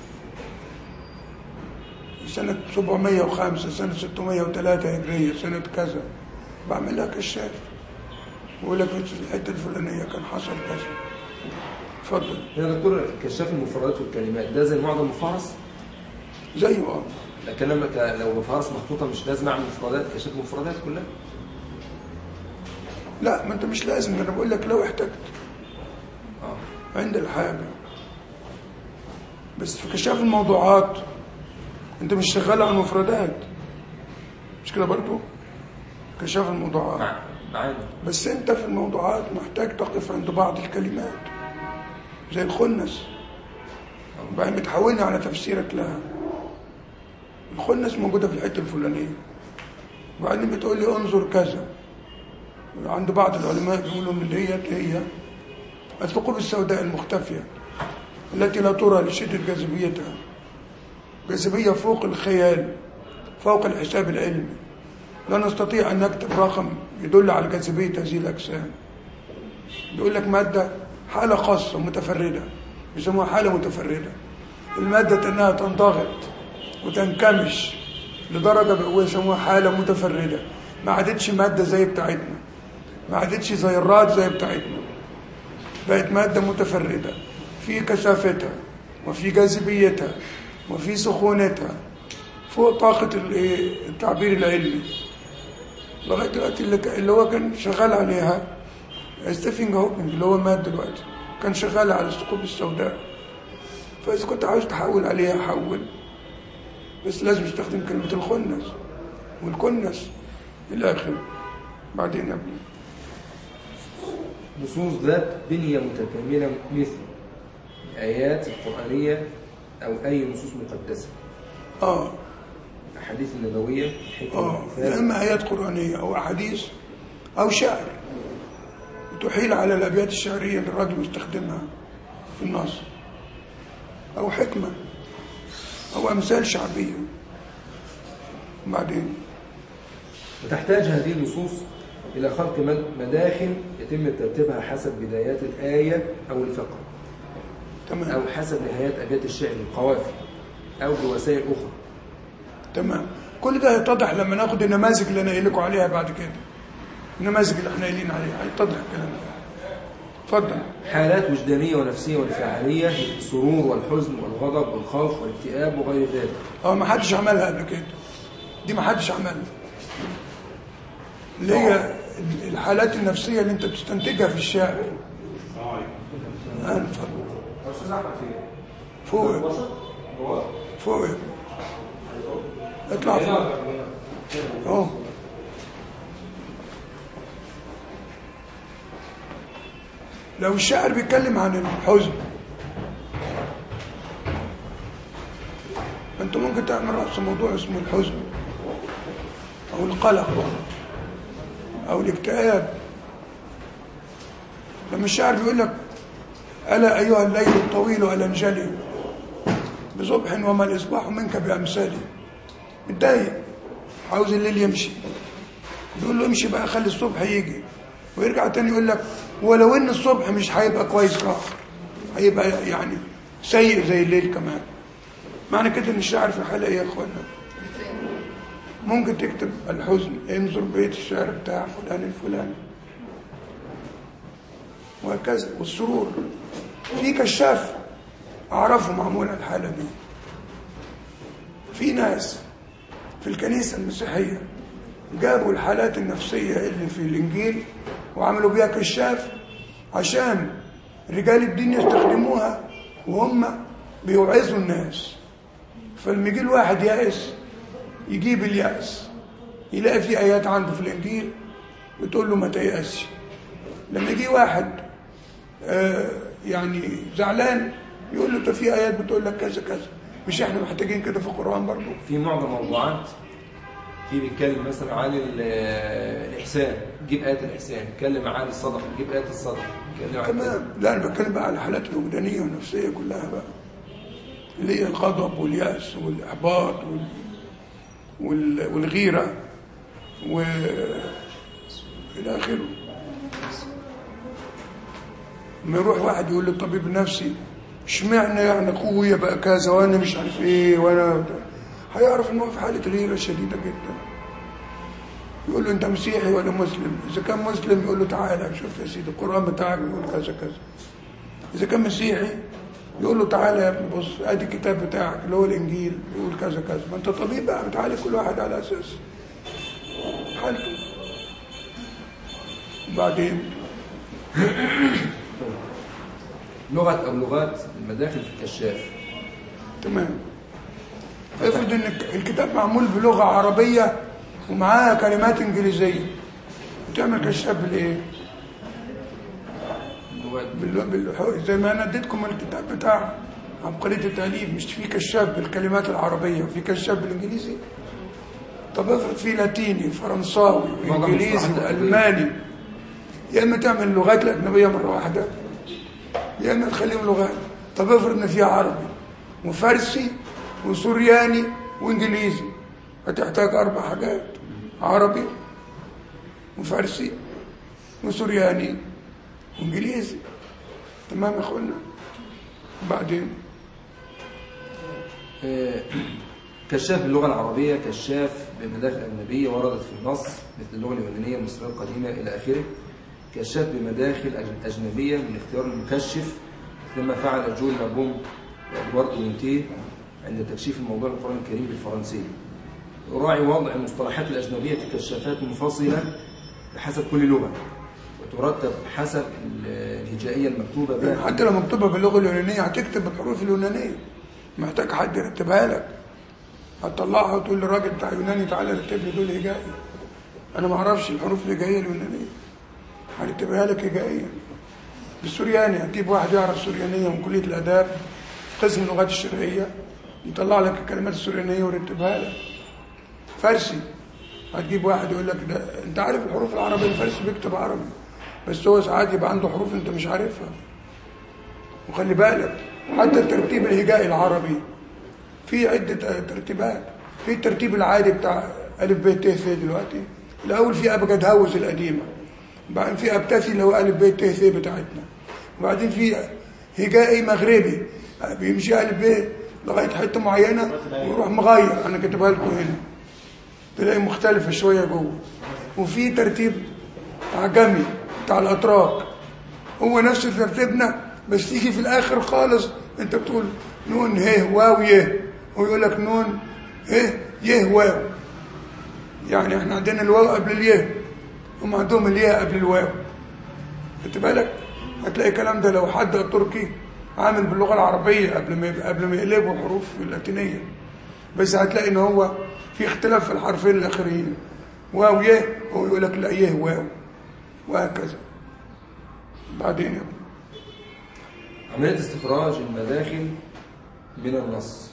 Speaker 1: سنة 705 سنة 603 هجرية سنة كذا بعمل لها كشاف بقول لك في الحتة الفلانية كان حصل كذا اتفضل
Speaker 2: يا دكتور كشاف المفردات والكلمات ده زي المعجم المفهرس
Speaker 1: زيه اه
Speaker 2: لكن لما ك- لو مفهرس محطوطة مش لازم أعمل مفردات كشاف المفردات كلها
Speaker 1: لا ما انت مش لازم انا بقول لك لو احتجت
Speaker 2: آه.
Speaker 1: عند الحاجة بس في كشاف الموضوعات انت مش شغال على المفردات مش كده برضو كشاف الموضوعات
Speaker 2: مع معانا
Speaker 1: بس انت في الموضوعات محتاج تقف عند بعض الكلمات زي الخنس وبعدين بتحولني على تفسيرك لها الخنس موجودة في الحتة الفلانية وبعدين بتقول لي انظر كذا عند بعض العلماء بيقولوا ان ديت هي الثقوب السوداء المختفية التي لا ترى لشدة جاذبيتها جاذبية فوق الخيال فوق الحساب العلمي لا نستطيع أن نكتب رقم يدل على جاذبية هذه الأجسام بيقول لك مادة حالة خاصة متفردة بيسموها حالة متفردة المادة أنها تنضغط وتنكمش لدرجة بقوا يسموها حالة متفردة ما عادتش مادة زي بتاعتنا ما عادتش زي الراد زي بتاعتنا بقت مادة متفردة في كثافتها وفي جاذبيتها وفي سخونتها فوق طاقة الإيه؟ التعبير العلمي لغاية دلوقتي اللي, ك- اللي هو كان شغال عليها ستيفن هوكينج اللي هو مات دلوقتي كان شغال على الثقوب السوداء فإذا كنت عاوز تحول عليها حول بس لازم تستخدم كلمة الخنس والكنس إلى آخره بعدين يا ابني
Speaker 2: نصوص ذات بنية متكاملة مثل الآيات القرآنية أو أي نصوص مقدسة
Speaker 1: آه
Speaker 2: الأحاديث النبوية الحكمة
Speaker 1: آه يا
Speaker 2: والأمثال
Speaker 1: إما آيات قرآنية أو أحاديث أو شعر تحيل على الأبيات الشعرية اللي الراجل بيستخدمها في النص أو حكمة أو أمثال شعبية بعدين
Speaker 2: وتحتاج هذه النصوص إلى خلق مد- مداخل يتم ترتيبها حسب بدايات الآية أو الفقرة
Speaker 1: تمام
Speaker 2: أو حسب نهايات أبيات الشعر القوافي أو بوسائل أخرى
Speaker 1: تمام كل ده هيتضح لما ناخد النماذج اللي انا قايل لكم عليها بعد كده النماذج اللي احنا قايلين عليها هيتضح الكلام ده اتفضل
Speaker 2: حالات وجدانية ونفسية وانفعالية السرور والحزن والغضب والخوف والاكتئاب وغير ذلك
Speaker 1: اه ما حدش عملها قبل كده دي ما حدش عملها اللي هي الحالات النفسيه اللي انت بتستنتجها في الشعر آه، اتفضل
Speaker 2: أستاذ أحمد
Speaker 1: فوق فوق يا ابني. اطلع فوق اهو لو الشاعر بيتكلم عن الحزن انت ممكن تعمل رأس موضوع اسمه الحزن او القلق او الاكتئاب لما الشاعر بيقول لك ألا أيها الليل الطويل ألا انجلي بصبح وما الإصباح منك بأمثالي متضايق عاوز الليل يمشي بيقول له امشي بقى خلي الصبح يجي ويرجع تاني يقول لك ولو ان الصبح مش هيبقى كويس خالص هيبقى يعني سيء زي الليل كمان معنى كده ان الشعر في حالة ايه يا اخوانا ممكن تكتب الحزن انظر بيت الشعر بتاع فلان الفلاني وهكذا والسرور في كشاف اعرفه معمول الحالة دي في ناس في الكنيسة المسيحية جابوا الحالات النفسية اللي في الإنجيل وعملوا بيها كشاف عشان رجال الدين يستخدموها وهم بيوعظوا الناس فلما يجي الواحد يائس يجيب اليأس يلاقي في آيات عنده في الإنجيل بتقول له ما تيأسش لما يجي واحد آه يعني زعلان يقول له ده في آيات بتقول لك كذا كذا مش احنا محتاجين كده في القرآن برضه
Speaker 2: في معظم موضوعات في بيتكلم مثلا عن ال- الإحسان جيب آية الإحسان يتكلم عن الصدقة جيب آية الصدقة يتكلم عن كذا.
Speaker 1: تمام لا انا بتكلم بقى على الحالات الوجدانيه والنفسيه كلها بقى اللي هي الغضب واليأس والإحباط وال... وال... والغيرة و إلى آخره ما يروح واحد يقول للطبيب النفسي اشمعنى يعني اخويا بقى كذا وانا مش عارف ايه وانا هيعرف ان هو في حاله غيره شديده جدا يقول له انت مسيحي ولا مسلم اذا كان مسلم يقول له تعالى شوف يا سيدي القران بتاعك بيقول كذا كذا اذا كان مسيحي يقول له تعالى يا ابني بص ادي الكتاب بتاعك اللي هو الانجيل بيقول كذا كذا ما انت طبيب بقى بتعالج كل واحد على اساس حالته وبعدين
Speaker 2: لغة أو لغات المداخل في الكشاف
Speaker 1: تمام افرض ان الكتاب معمول بلغه عربيه ومعاها كلمات انجليزيه وتعمل كشاف بالايه؟
Speaker 2: لغات
Speaker 1: بال... بال... زي ما انا اديتكم الكتاب بتاع عبقريه التاليف مش في كشاف بالكلمات العربيه وفي كشاف بالانجليزي طب افرض في لاتيني فرنساوي
Speaker 2: معظم
Speaker 1: وانجليزي
Speaker 2: المصطلحات الأجنبية.
Speaker 1: والماني يا اما تعمل اللغات الاجنبيه مره واحده يا اما تخليهم لغات طب افرض ان في عربي وفارسي وسورياني وانجليزي هتحتاج اربع حاجات عربي وفارسي وسورياني وانجليزي تمام يا اخوانا بعدين
Speaker 2: آه، كشاف باللغة العربية كشاف بمداخل أجنبية وردت في النص مثل اللغة اليونانية المصرية القديمة إلى آخره كشاف بمداخل أج- أجنبية من اختيار المكشف كما فعل جول لابوم وإدوارد مونتيه عند تكشيف الموضوع القرآن الكريم بالفرنسية يراعي وضع المصطلحات الأجنبية في كشافات منفصلة بحسب كل لغة وترتب حسب ال- الهجائية المكتوبة بها
Speaker 1: حتى لو مكتوبه باللغه اليونانيه هتكتب الحروف اليونانيه محتاج حد يرتبها لك هتطلعها وتقول للراجل بتاع يوناني تعالى رتب لي دول هجائي انا ما اعرفش الحروف الهجائيه اليونانيه هرتبها لك هجائيا بالسورياني هتجيب واحد يعرف سوريانيه من كليه الاداب قسم اللغات الشرقيه يطلع لك الكلمات السوريانيه ويرتبها لك فارسي هتجيب واحد يقول لك ده انت عارف الحروف العربيه الفارسي بيكتب عربي بس هو ساعات يبقى عنده حروف انت مش عارفها وخلي بالك حتى الترتيب الهجائي العربي في عدة ترتيبات في الترتيب العادي بتاع ألف ب ت ث دلوقتي الأول في أبجد هوز القديمة بعدين في أبتسي اللي هو ألف ب ت ث بتاعتنا وبعدين في هجائي مغربي بيمشي ألف ب لغاية حتة معينة ويروح مغير أنا كاتبها لكم هنا تلاقي مختلفة شوية جوه وفي ترتيب عجمي بتاع الأتراك هو نفس ترتيبنا بس تيجي في الآخر خالص أنت بتقول نون ه واو يه هو يقول لك نون ه يه واو يعني احنا عندنا الواو قبل اليه هم عندهم اليه قبل الواو خدت بالك هتلاقي الكلام ده لو حد تركي عامل باللغه العربيه قبل ما يبقى قبل ما يقلبوا حروف اللاتينيه بس هتلاقي ان هو في اختلاف في الحرفين الاخرين واو يه هو يقول لك لا يه واو وهكذا بعدين يا ابني
Speaker 2: عملية استخراج المداخل من النص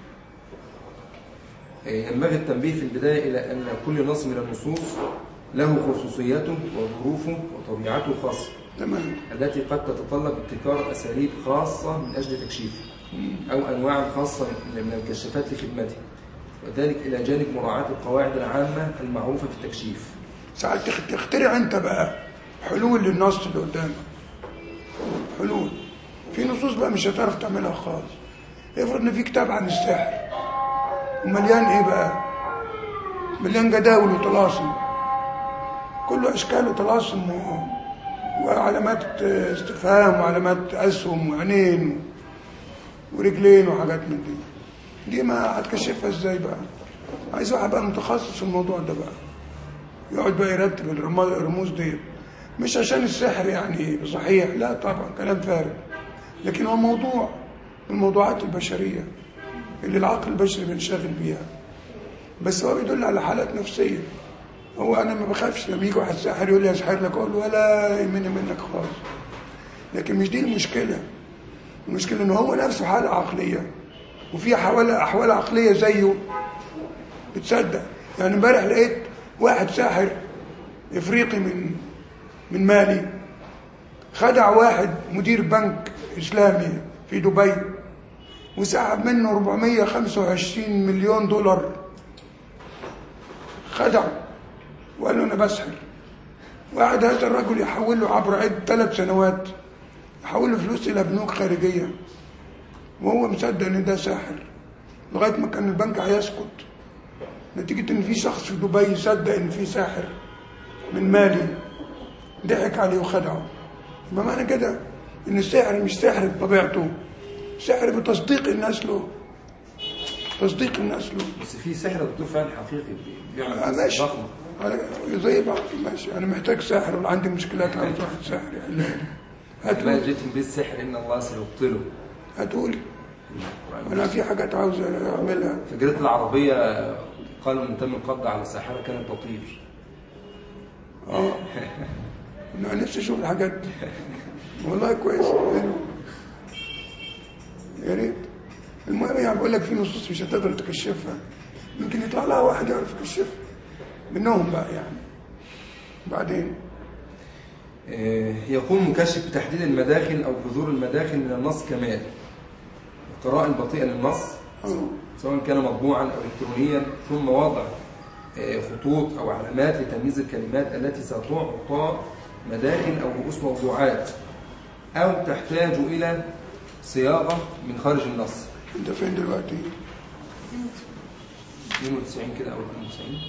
Speaker 2: إيه، ينبغي التنبيه في البداية إلى أن كل نص من النصوص له خصوصياته وظروفه وطبيعته الخاصة
Speaker 1: تمام
Speaker 2: التي قد تتطلب ابتكار أساليب خاصة من أجل تكشيفه أو أنواع خاصة من الكشافات لخدمته وذلك إلى جانب مراعاة القواعد العامة المعروفة في التكشيف
Speaker 1: ساعات تخ- تخترع انت بقى حلول للنص اللي قدامك حلول في نصوص بقى مش هتعرف تعملها خالص افرض ان في كتاب عن السحر ومليان ايه بقى مليان جداول وطلاسم كله اشكال وطلاسم و... وعلامات استفهام وعلامات اسهم وعينين ورجلين وحاجات من دي دي ما هتكشفها ازاي بقى عايز واحد بقى متخصص في الموضوع ده بقى يقعد بقى يرتب الرما- الرموز دي مش عشان السحر يعني صحيح لا طبعا كلام فارغ لكن هو موضوع من الموضوعات البشرية اللي العقل البشري بينشغل بيها بس هو بيدل على حالات نفسية هو أنا ما بخافش لما يجي واحد ساحر يقول لي أسحر لك أقول له ولا يهمني منك خالص لكن مش دي المشكلة المشكلة إن هو نفسه حالة عقلية وفي أحوال أحوال عقلية زيه بتصدق يعني امبارح لقيت واحد ساحر افريقي من من مالي خدع واحد مدير بنك اسلامي في دبي وسحب منه 425 مليون دولار خدعه وقال له انا بسحر وقعد هذا الرجل يحول له عبر عد ثلاث سنوات يحول له فلوس الى بنوك خارجيه وهو مصدق ان ده ساحر لغايه ما كان البنك هيسقط نتيجة إن في شخص في دبي صدق إن في ساحر من مالي ضحك عليه وخدعه يبقى معنى كده إن السحر مش سحر بطبيعته سحر بتصديق الناس له تصديق الناس له
Speaker 2: بس في سحر دكتور فعلا حقيقي
Speaker 1: آه،
Speaker 2: بيعمل
Speaker 1: ماشي
Speaker 2: ضخمه
Speaker 1: أنا- زي بعض ماشي أنا محتاج ساحر ولا عندي مشكلات عاوز واحد ساحر يعني
Speaker 2: لا
Speaker 1: هاتولي
Speaker 2: جئتم بالسحر ان الله سيبطله
Speaker 1: هاتولي أنا في حاجات عاوز أعملها
Speaker 2: في الجريدة العربية قالوا من تم القبض على الساحرة كانت تطير
Speaker 1: اه انا نفسي اشوف الحاجات دي والله كويس حلو. يا ريت المهم يعني بقول لك في نصوص مش هتقدر تكشفها يمكن يطلع لها واحد يعرف يكشفها منهم بقى يعني بعدين
Speaker 2: آه، يقوم مكشف بتحديد المداخل أو جذور المداخل من النص كمال القراءة البطيئة للنص
Speaker 1: اه
Speaker 2: سواء كان مطبوعا أو إلكترونيا ثم وضع آه، خطوط أو علامات لتمييز الكلمات التي ستعطى مداخل أو رؤوس موضوعات أو تحتاج إلى صياغة من خارج النص
Speaker 1: انت فين دلوقتي
Speaker 2: 92 كده أو 92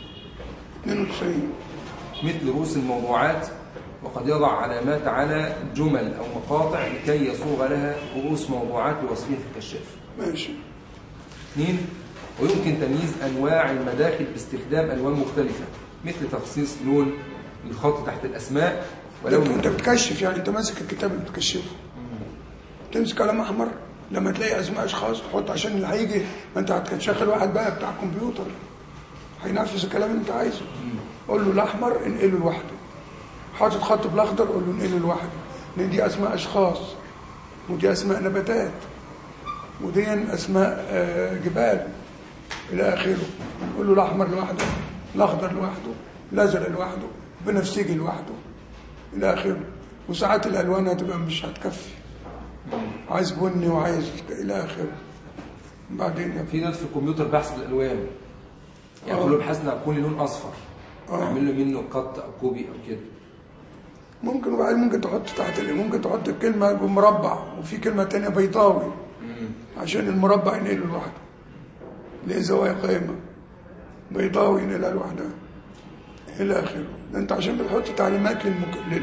Speaker 1: 92
Speaker 2: مثل رؤوس الموضوعات وقد يضع علامات على جمل أو مقاطع لكي يصوغ لها رؤوس موضوعات بوصفه في الكشاف
Speaker 1: ماشي
Speaker 2: اثنين ويمكن تمييز أنواع المداخل باستخدام ألوان مختلفة مثل تخصيص لون للخط تحت الأسماء ولون
Speaker 1: انت بتكشف يعني انت ماسك الكتاب اللي بتكشفه تمسك قلم احمر لما تلاقي اسماء اشخاص تحط عشان اللي هيجي ما انت هتشغل واحد بقى بتاع كمبيوتر هينفذ الكلام اللي انت عايزه قول له الاحمر انقله لوحده حاطط خط بالاخضر قول له انقله لوحده لان دي اسماء اشخاص ودي اسماء نباتات ودي اسماء آه، جبال الى اخره قول له الاحمر لوحده الاخضر لوحده الازرق لوحده بنفسجي لوحده الى اخره وساعات الالوان هتبقى مش هتكفي عايز بني وعايز الى اخره بعدين يا
Speaker 2: في ناس في الكمبيوتر بحث بالألوان يعملوا بحثنا على كل لون أصفر
Speaker 1: آه.
Speaker 2: يعمل له منه قط أو كوبي أو كده
Speaker 1: ممكن وبعدين ممكن تحط تحت ال- ممكن تحط الكلمة بمربع وفي كلمة تانية بيضاوي عشان المربع ينقله لوحده ليه زوايا قائمة بيضاوي ينقلها لوحدها إلى آخره ده أنت عشان بتحط تعليمات للمك... لل...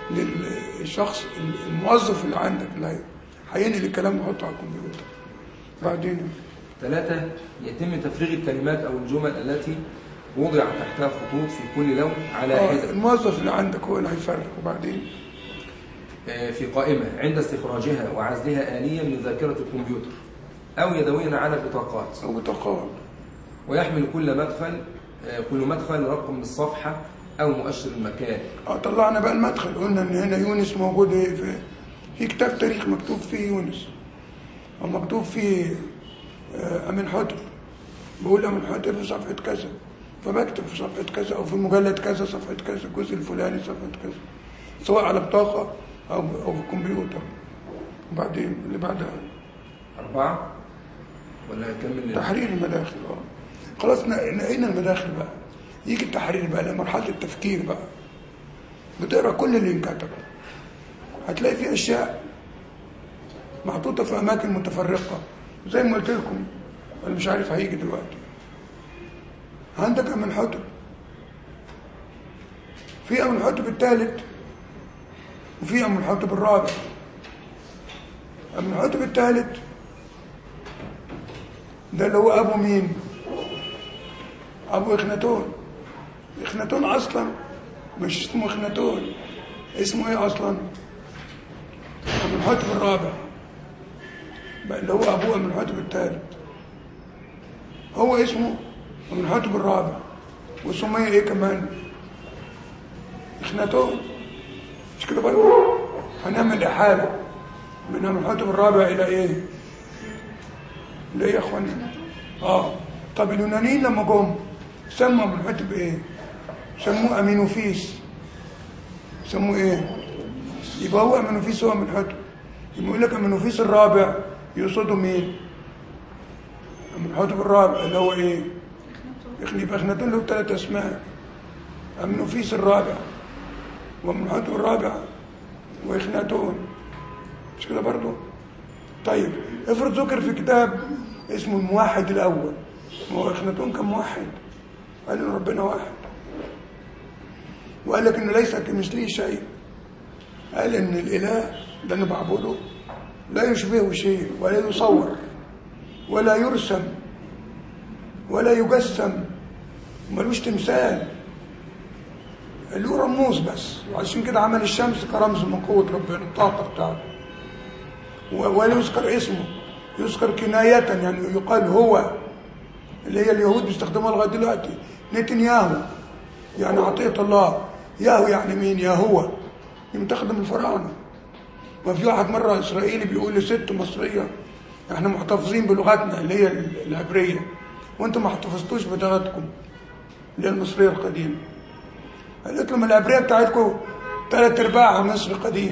Speaker 1: للشخص الموظف اللي عندك اللي هي- هينقل الكلام ويحطه على الكمبيوتر بعدين
Speaker 2: ثلاثة يتم تفريغ الكلمات أو الجمل التي وضع تحتها خطوط في كل لون على
Speaker 1: آه،
Speaker 2: حدة
Speaker 1: الموظف اللي عندك هو اللي هيفرق وبعدين
Speaker 2: آه، في قائمة عند استخراجها وعزلها آليا من ذاكرة الكمبيوتر أو يدويا على بطاقات
Speaker 1: أو بطاقات
Speaker 2: ويحمل كل مدخل آه، كل مدخل رقم الصفحة أو مؤشر المكان
Speaker 1: اه طلعنا بقى المدخل قلنا ان هنا يونس موجود ايه في في كتاب تاريخ مكتوب فيه يونس او مكتوب فيه آه، امين حاتم بقول امين حاتم في صفحه كذا فبكتب في صفحه كذا او في مجلد كذا صفحه كذا الجزء الفلاني صفحه كذا سواء على بطاقه او او في الكمبيوتر وبعدين اللي بعدها
Speaker 2: أربعة ولا نكمل
Speaker 1: تحرير المداخل اه خلاص ن- نقينا المداخل بقى يجي التحرير بقى لمرحله التفكير بقى بتقرا كل اللي انكتب هتلاقي فيه اشياء محطوطة في أماكن متفرقة زي ما قلت لكم أنا مش عارف هيجي دلوقتي عندك أمنحتب في أمنحتب الثالث وفي أمنحتب الرابع أمنحتب الثالث ده اللي هو أبو مين أبو إخناتون إخناتون أصلا مش اسمه إخناتون اسمه إيه أصلا أمنحتب الرابع بقى اللي هو أبوه أمنحتب الثالث هو اسمه أمنحتب الرابع وسمية إيه كمان إخناتون مش كده برضه هنعمل إحالة من أمنحتب الرابع إلى إيه ليه يا اخوانا اه طب اليونانيين لما جم سموا ابن حتب ايه سموه امينوفيس سموه ايه يبقى هو امينوفيس هو من حتب يبقى يقول لك امينوفيس الرابع يقصده مين من حتب الرابع اللي هو ايه يبقى اخناتون له ثلاث اسماء امينوفيس الرابع ومن حتب الرابع واخناتون مش كده برضه طيب افرض ذكر في كتاب اسمه الموحد الأول ما هو اخناتون كان موحد قال إن ربنا واحد وقال لك إن ليس كمثله شيء قال إن الإله اللي أنا بعبده لا يشبهه شيء ولا يصور ولا يرسم ولا يجسم ملوش تمثال له رموز بس وعشان كده عمل الشمس كرمز من قوة ربنا الطاقة بتاعته ولا يذكر اسمه يذكر كناية يعني يقال هو اللي هي اليهود بيستخدموها لغاية دلوقتي نتنياهو يعني عطية الله ياهو يعني مين يا هو يمتخدم الفراعنة وفي واحد مرة إسرائيلي بيقول لست مصرية احنا محتفظين بلغتنا اللي هي العبرية وانتم ما احتفظتوش بلغتكم اللي هي المصرية القديمة قالت لهم العبرية بتاعتكم ثلاث ارباعها مصر قديم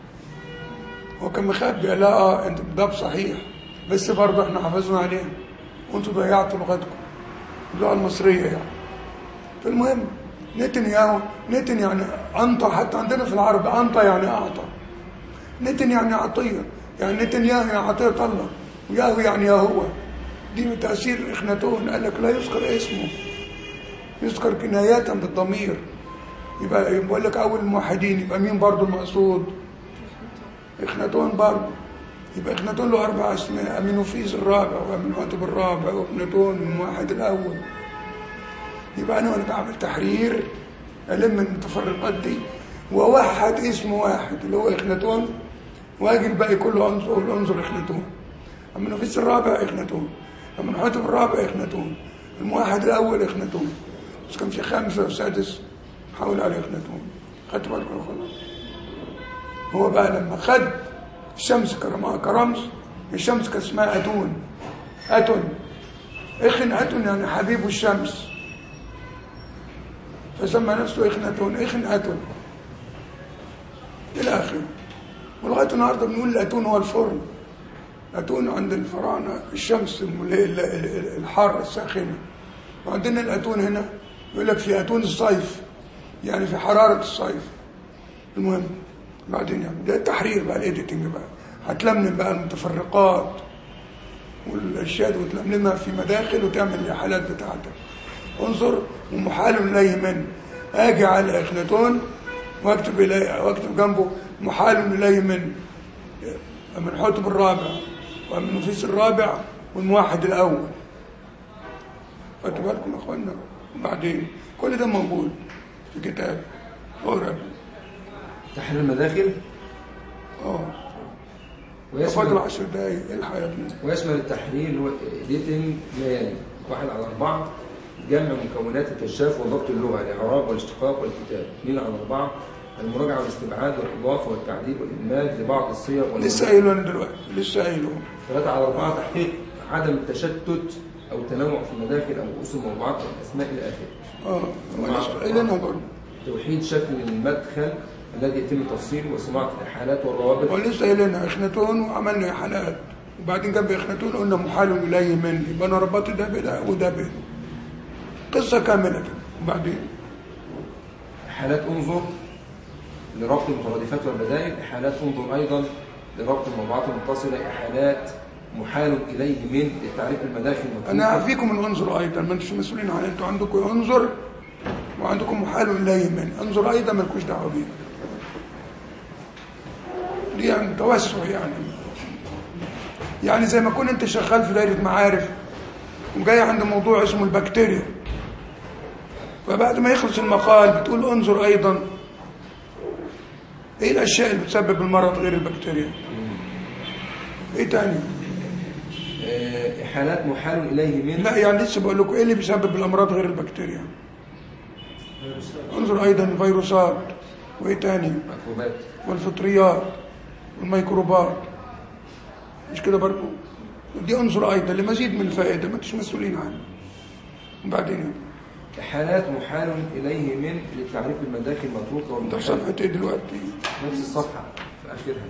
Speaker 1: هو كان مخبي قال لا اه انت ده صحيح بس برضه احنا حافظنا عليها وانتوا ضيعتوا لغتكم اللغه المصريه يعني فالمهم نتن ياهو نتن يعني انطى حتى عندنا في العرب انطى يعني اعطى نتن يعني عطيه يعني نتن ياهو يعني عطيه الله وياهو يعني يا هو دي من تاثير اخناتون قال لك لا يذكر اسمه يذكر كناية بالضمير يبقى بقول لك اول الموحدين يبقى مين برضه المقصود اخناتون برضه يبقى اخناتون له اربع اسماء امينوفيس الرابع وامينوتب الرابع واخناتون الموحد الاول يبقى انا وانا بعمل تحرير الم المتفرقات دي ووحد اسم واحد اللي هو اخناتون واجي الباقي كله انظر انظر اخناتون امينوفيس الرابع اخناتون امينوتب الرابع اخناتون الموحد الاول اخناتون بس كان في خامسه وسادس حول على اخناتون خدت بالكم خلاص هو بقى لما خد الشمس كرمها كرمز الشمس كان اسمها أتون أتون إخن أتون يعني حبيب الشمس فسمى نفسه إخن أتون إخن أتون إلى آخره ولغاية النهاردة بنقول الأتون هو الفرن أتون عند الفراعنة الشمس الحارة الساخنة وعندنا الأتون هنا يقول لك في أتون الصيف يعني في حرارة الصيف المهم بعدين يعني ده التحرير بقى الايديتنج بقى هتلملم بقى المتفرقات والاشياء وتلملمها في مداخل وتعمل الحالات بتاعتك انظر ومحال اليه من اجي على اخناتون واكتب اليه واكتب جنبه محال اليه من من حتب الرابع ومن نفيس الرابع والموحد الاول خدتوا بالكم يا اخوانا وبعدين كل ده موجود في كتاب اقرا
Speaker 2: تحرير المداخل
Speaker 1: اه فاضل
Speaker 2: ويشمل,
Speaker 1: 10 دقايق الحق يا ابني
Speaker 2: ويشمل التحرير اللي هو إيديتنج ليالي واحد على أربعة جمع مكونات الكشاف وضبط اللغة الإعراب والاشتقاق والكتاب اثنين على أربعة المراجعة والاستبعاد والإضافة والتعديل والإدماج لبعض الصيغ
Speaker 1: لسه قايله انا دلوقتي لسه قايله
Speaker 2: ثلاثة على أربعة تحقيق عدم التشتت أو التنوع في المداخل أو رؤوس الموضوعات والأسماء إلى آخره
Speaker 1: اه هو لسه قايلينها برضه
Speaker 2: توحيد شكل المدخل الذي يتم تفصيله وصناعة الإحالات والروابط
Speaker 1: هو لسه قايلينها اخناتون وعملنا حالات وبعدين جنب اخناتون قلنا محال اليه مني يبقى انا ربطت ده بده وده بده قصه كامله كده وبعدين
Speaker 2: إحالات انظر لربط المترادفات والبدائل إحالات انظر أيضا لربط الموضوعات المتصلة إحالات محال إليه من لتعريف المداخل المطلوبة
Speaker 1: انا هعفيكم الانظر ايضا ما انتوش مسؤولين عن انتوا عندكم انظر وعندكم محال اليه من انظر ايضا مالكوش دعوه بيه دي يعني توسع يعني يعني زي ما كنت انت شغال في دايره معارف وجاي عند موضوع اسمه البكتيريا فبعد ما يخلص المقال بتقول انظر ايضا ايه الاشياء اللي بتسبب المرض غير البكتيريا ايه تاني
Speaker 2: آه، إحالات محال إليه من
Speaker 1: لا يعني لسه بقول لكم ايه اللي بيسبب الامراض غير البكتيريا انظر ايضا الفيروسات وايه تاني
Speaker 2: ميكروبات
Speaker 1: والفطريات والميكروبات مش كده برضه دي انظر ايضا لمزيد من الفائده ما انتش مسؤولين عنه وبعدين
Speaker 2: إحالات محال إليه من لتعريف المداخل المطروقة
Speaker 1: انت في
Speaker 2: والمحال
Speaker 1: صفحه ايه دلوقتي
Speaker 2: نفس الصفحة في آخرها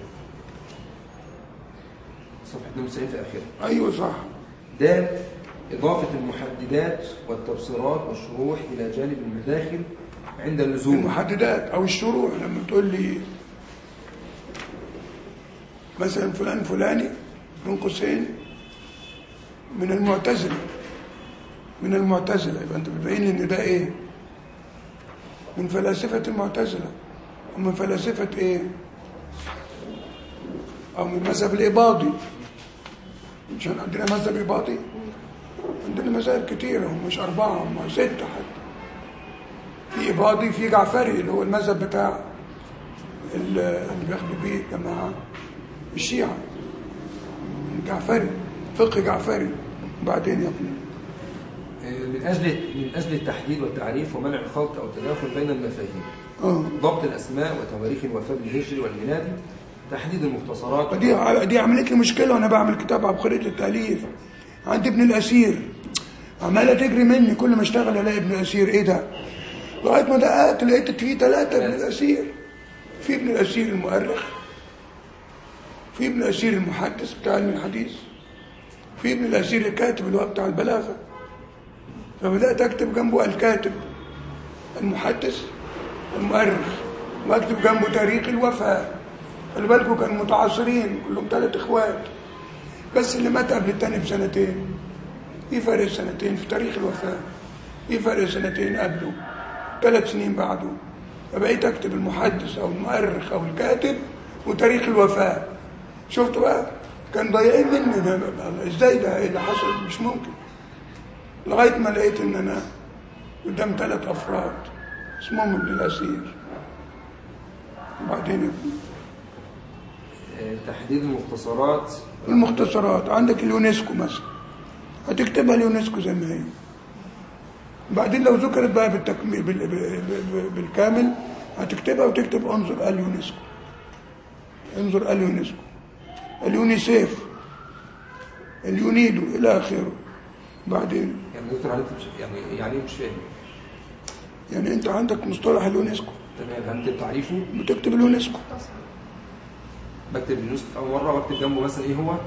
Speaker 2: صفحة 92 في آخرها
Speaker 1: ايوه صح
Speaker 2: د إضافة المحددات والتبصيرات والشروح إلى جانب المداخل عند اللزوم
Speaker 1: المحددات او الشروح لما تقول لي مثلا فلان فلاني من قوسين من المعتزله من المعتزله يبقى انت بتبين لي ان ده ايه من فلاسفه المعتزله ومن فلاسفه ايه او من مذهب الاباضي مش احنا عندنا مذهب اباضي عندنا مذاهب كتيره هم مش اربعه هم سته حتى في إباضي في جعفري اللي هو المذهب بتاع ال- اللي بياخدوا بيه الجماعة الشيعة جعفري فقه جعفري وبعدين يا ابني
Speaker 2: من أجل من أجل التحديد والتعريف ومنع الخلط أو التداخل بين المفاهيم
Speaker 1: اه
Speaker 2: ضبط الأسماء وتواريخ الوفاة بالهجري والميلادي تحديد المختصرات
Speaker 1: دي ع- دي عملت لي مشكلة وأنا بعمل كتاب عبقرية التأليف عند ابن الأسير عمالة تجري مني كل ما اشتغل ألاقي ابن الأسير إيه ده؟ لغاية ما دققت لقيت فيه ثلاثة ابن الأسير في ابن الأسير المؤرخ في ابن الأسير المحدث بتاع علم الحديث في ابن الأسير الكاتب اللي هو بتاع البلاغة فبدأت أكتب جنبه الكاتب المحدث المؤرخ واكتب جنبه تاريخ الوفاة خلي بالكم كانوا متعاصرين كلهم ثلاث اخوات بس اللي مات قبل التاني بسنتين في فرق سنتين في تاريخ الوفاة في فرق سنتين قبله ثلاث سنين بعده فبقيت اكتب المحدث او المؤرخ او الكاتب وتاريخ الوفاة شفت بقى كان ضايقين مني ده ده- ازاي ده ايه اللي حصل مش ممكن لغاية ما لقيت ان انا قدام ثلاث افراد اسمهم ابن الاسير وبعدين
Speaker 2: آه، تحديد المختصرات
Speaker 1: المختصرات عندك اليونسكو مثلا هتكتبها اليونسكو زي ما هي بعدين لو ذكرت بقى بالتكميل بال... بال... بال... بالكامل هتكتبها وتكتب انظر اليونسكو انظر اليونسكو اليونيسيف اليونيدو الى اخره بعدين
Speaker 2: يعني دكتور علي مش يعني يعني إيه مش فاهم
Speaker 1: يعني انت عندك مصطلح اليونسكو
Speaker 2: تمام هنكتب تعريفه
Speaker 1: بتكتب اليونسكو
Speaker 2: بكتب اليونسكو في اول مره واكتب جنبه مثلا ايه هو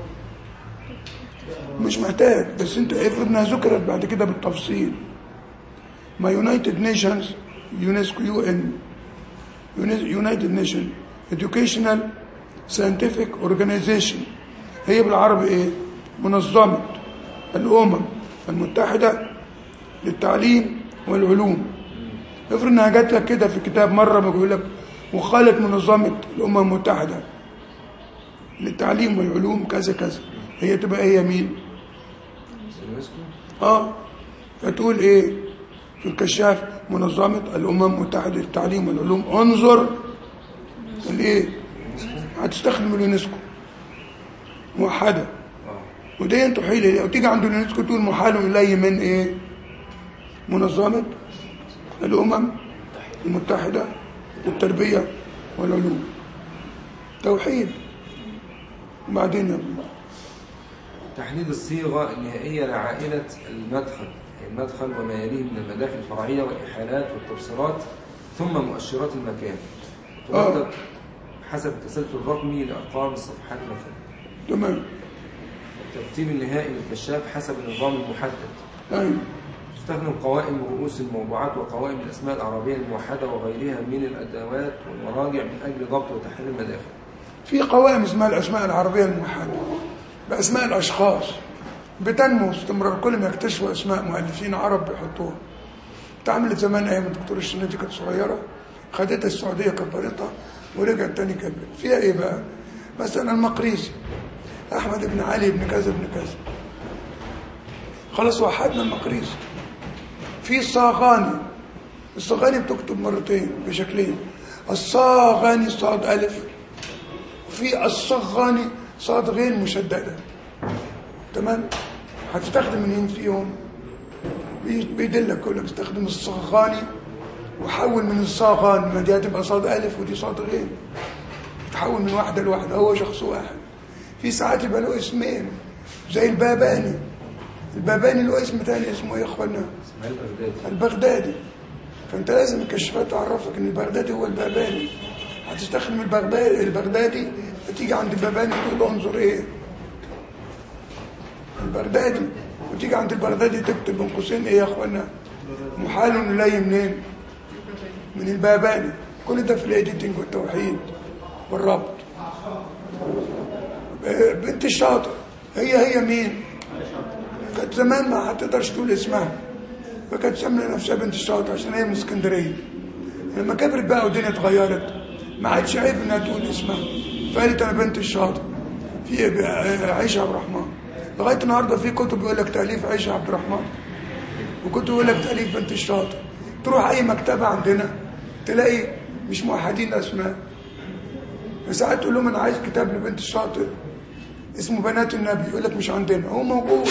Speaker 1: مش محتاج بس انت افرض انها ذكرت بعد كده بالتفصيل ما يونايتد نيشنز يونسكو يو ان يونايتد نيشن educational scientific organization هي بالعربي ايه منظمة الأمم المتحدة للتعليم والعلوم افرض انها جات لك كده في كتاب مرة بيقول لك وقالت منظمة الأمم المتحدة للتعليم والعلوم كذا كذا هي تبقى هي مين
Speaker 2: اليونسكو
Speaker 1: اه فتقول ايه في الكشاف منظمة الأمم المتحدة للتعليم والعلوم انظر الايه هتستخدم اليونسكو موحدة
Speaker 2: اه
Speaker 1: ودي تحيل إليه. وتيجي عند اليونسكو تقول محال إليه من ايه منظمة الأمم المتحدة للتربية والعلوم توحيد وبعدين يا ابني
Speaker 2: تحديد الصيغه النهائيه لعائله المدخل أي المدخل وما يليه من المداخل الفرعيه والاحالات والتبصيرات ثم مؤشرات المكان
Speaker 1: آه.
Speaker 2: تردد حسب التسلسل الرقمي لارقام الصفحات مثلا
Speaker 1: تمام
Speaker 2: الترتيب النهائي للكشاف حسب النظام المحدد
Speaker 1: ايوه
Speaker 2: تستخدم قوائم رؤوس الموضوعات وقوائم الأسماء العربية الموحدة وغيرها من الأدوات والمراجع من أجل ضبط وتحرير المداخل
Speaker 1: في قوائم اسمها الاسماء العربيه الموحده باسماء الاشخاص بتنمو استمرار كل ما يكتشفوا اسماء مؤلفين عرب بيحطوها اتعملت زمان ايام الدكتور الشنيدي كانت صغيره خدتها السعوديه كبرتها ورجعت تاني كبرت فيها ايه بقى؟ مثلا المقريزي احمد بن علي بن كذا بن كذا خلاص وحدنا المقريزي في الصاغاني الصاغاني بتكتب مرتين بشكلين الصاغاني صاد ألف وفي الصغاني صاد غين مشددة تمام هتستخدم منين فيهم بي- بيدلك يقول لك استخدم الصغاني وحول من الصاغان ما دي هتبقى صاد ألف ودي صاد غين تحول من واحدة لواحدة هو شخص واحد في ساعات يبقى له اسمين زي الباباني الباباني له اسم تاني اسمه ايه يا اخوانا
Speaker 2: اسماعيل البغدادي
Speaker 1: البغدادي فانت لازم الكشافات تعرفك ان البغدادي هو الباباني هتستخدم البغدادي البغدادي وتيجي عند الباباني تقول انظر ايه البغدادي وتيجي عند البغدادي تكتب بين قوسين ايه يا اخوانا محال نلاقي منين من الباباني كل ده في الايديتنج والتوحيد والربط آه، بنت الشاطر هي هي مين كانت زمان ما هتقدرش تقول اسمها فكانت ساميه نفسها بنت الشاطر عشان هي من اسكندريه لما كبرت بقى والدنيا اتغيرت ما عادش عيب انها تقول اسمها فقالت انا بنت الشاطر في آه، عيشه عبد الرحمن لغايه النهارده في كتب يقول لك تاليف عيشه عبد الرحمن وكتب يقول لك تاليف بنت الشاطر تروح اي مكتبه عندنا تلاقي مش موحدين اسماء ساعات تقول لهم انا عايز كتاب لبنت الشاطر اسمه بنات النبي يقول لك مش عندنا هو موجود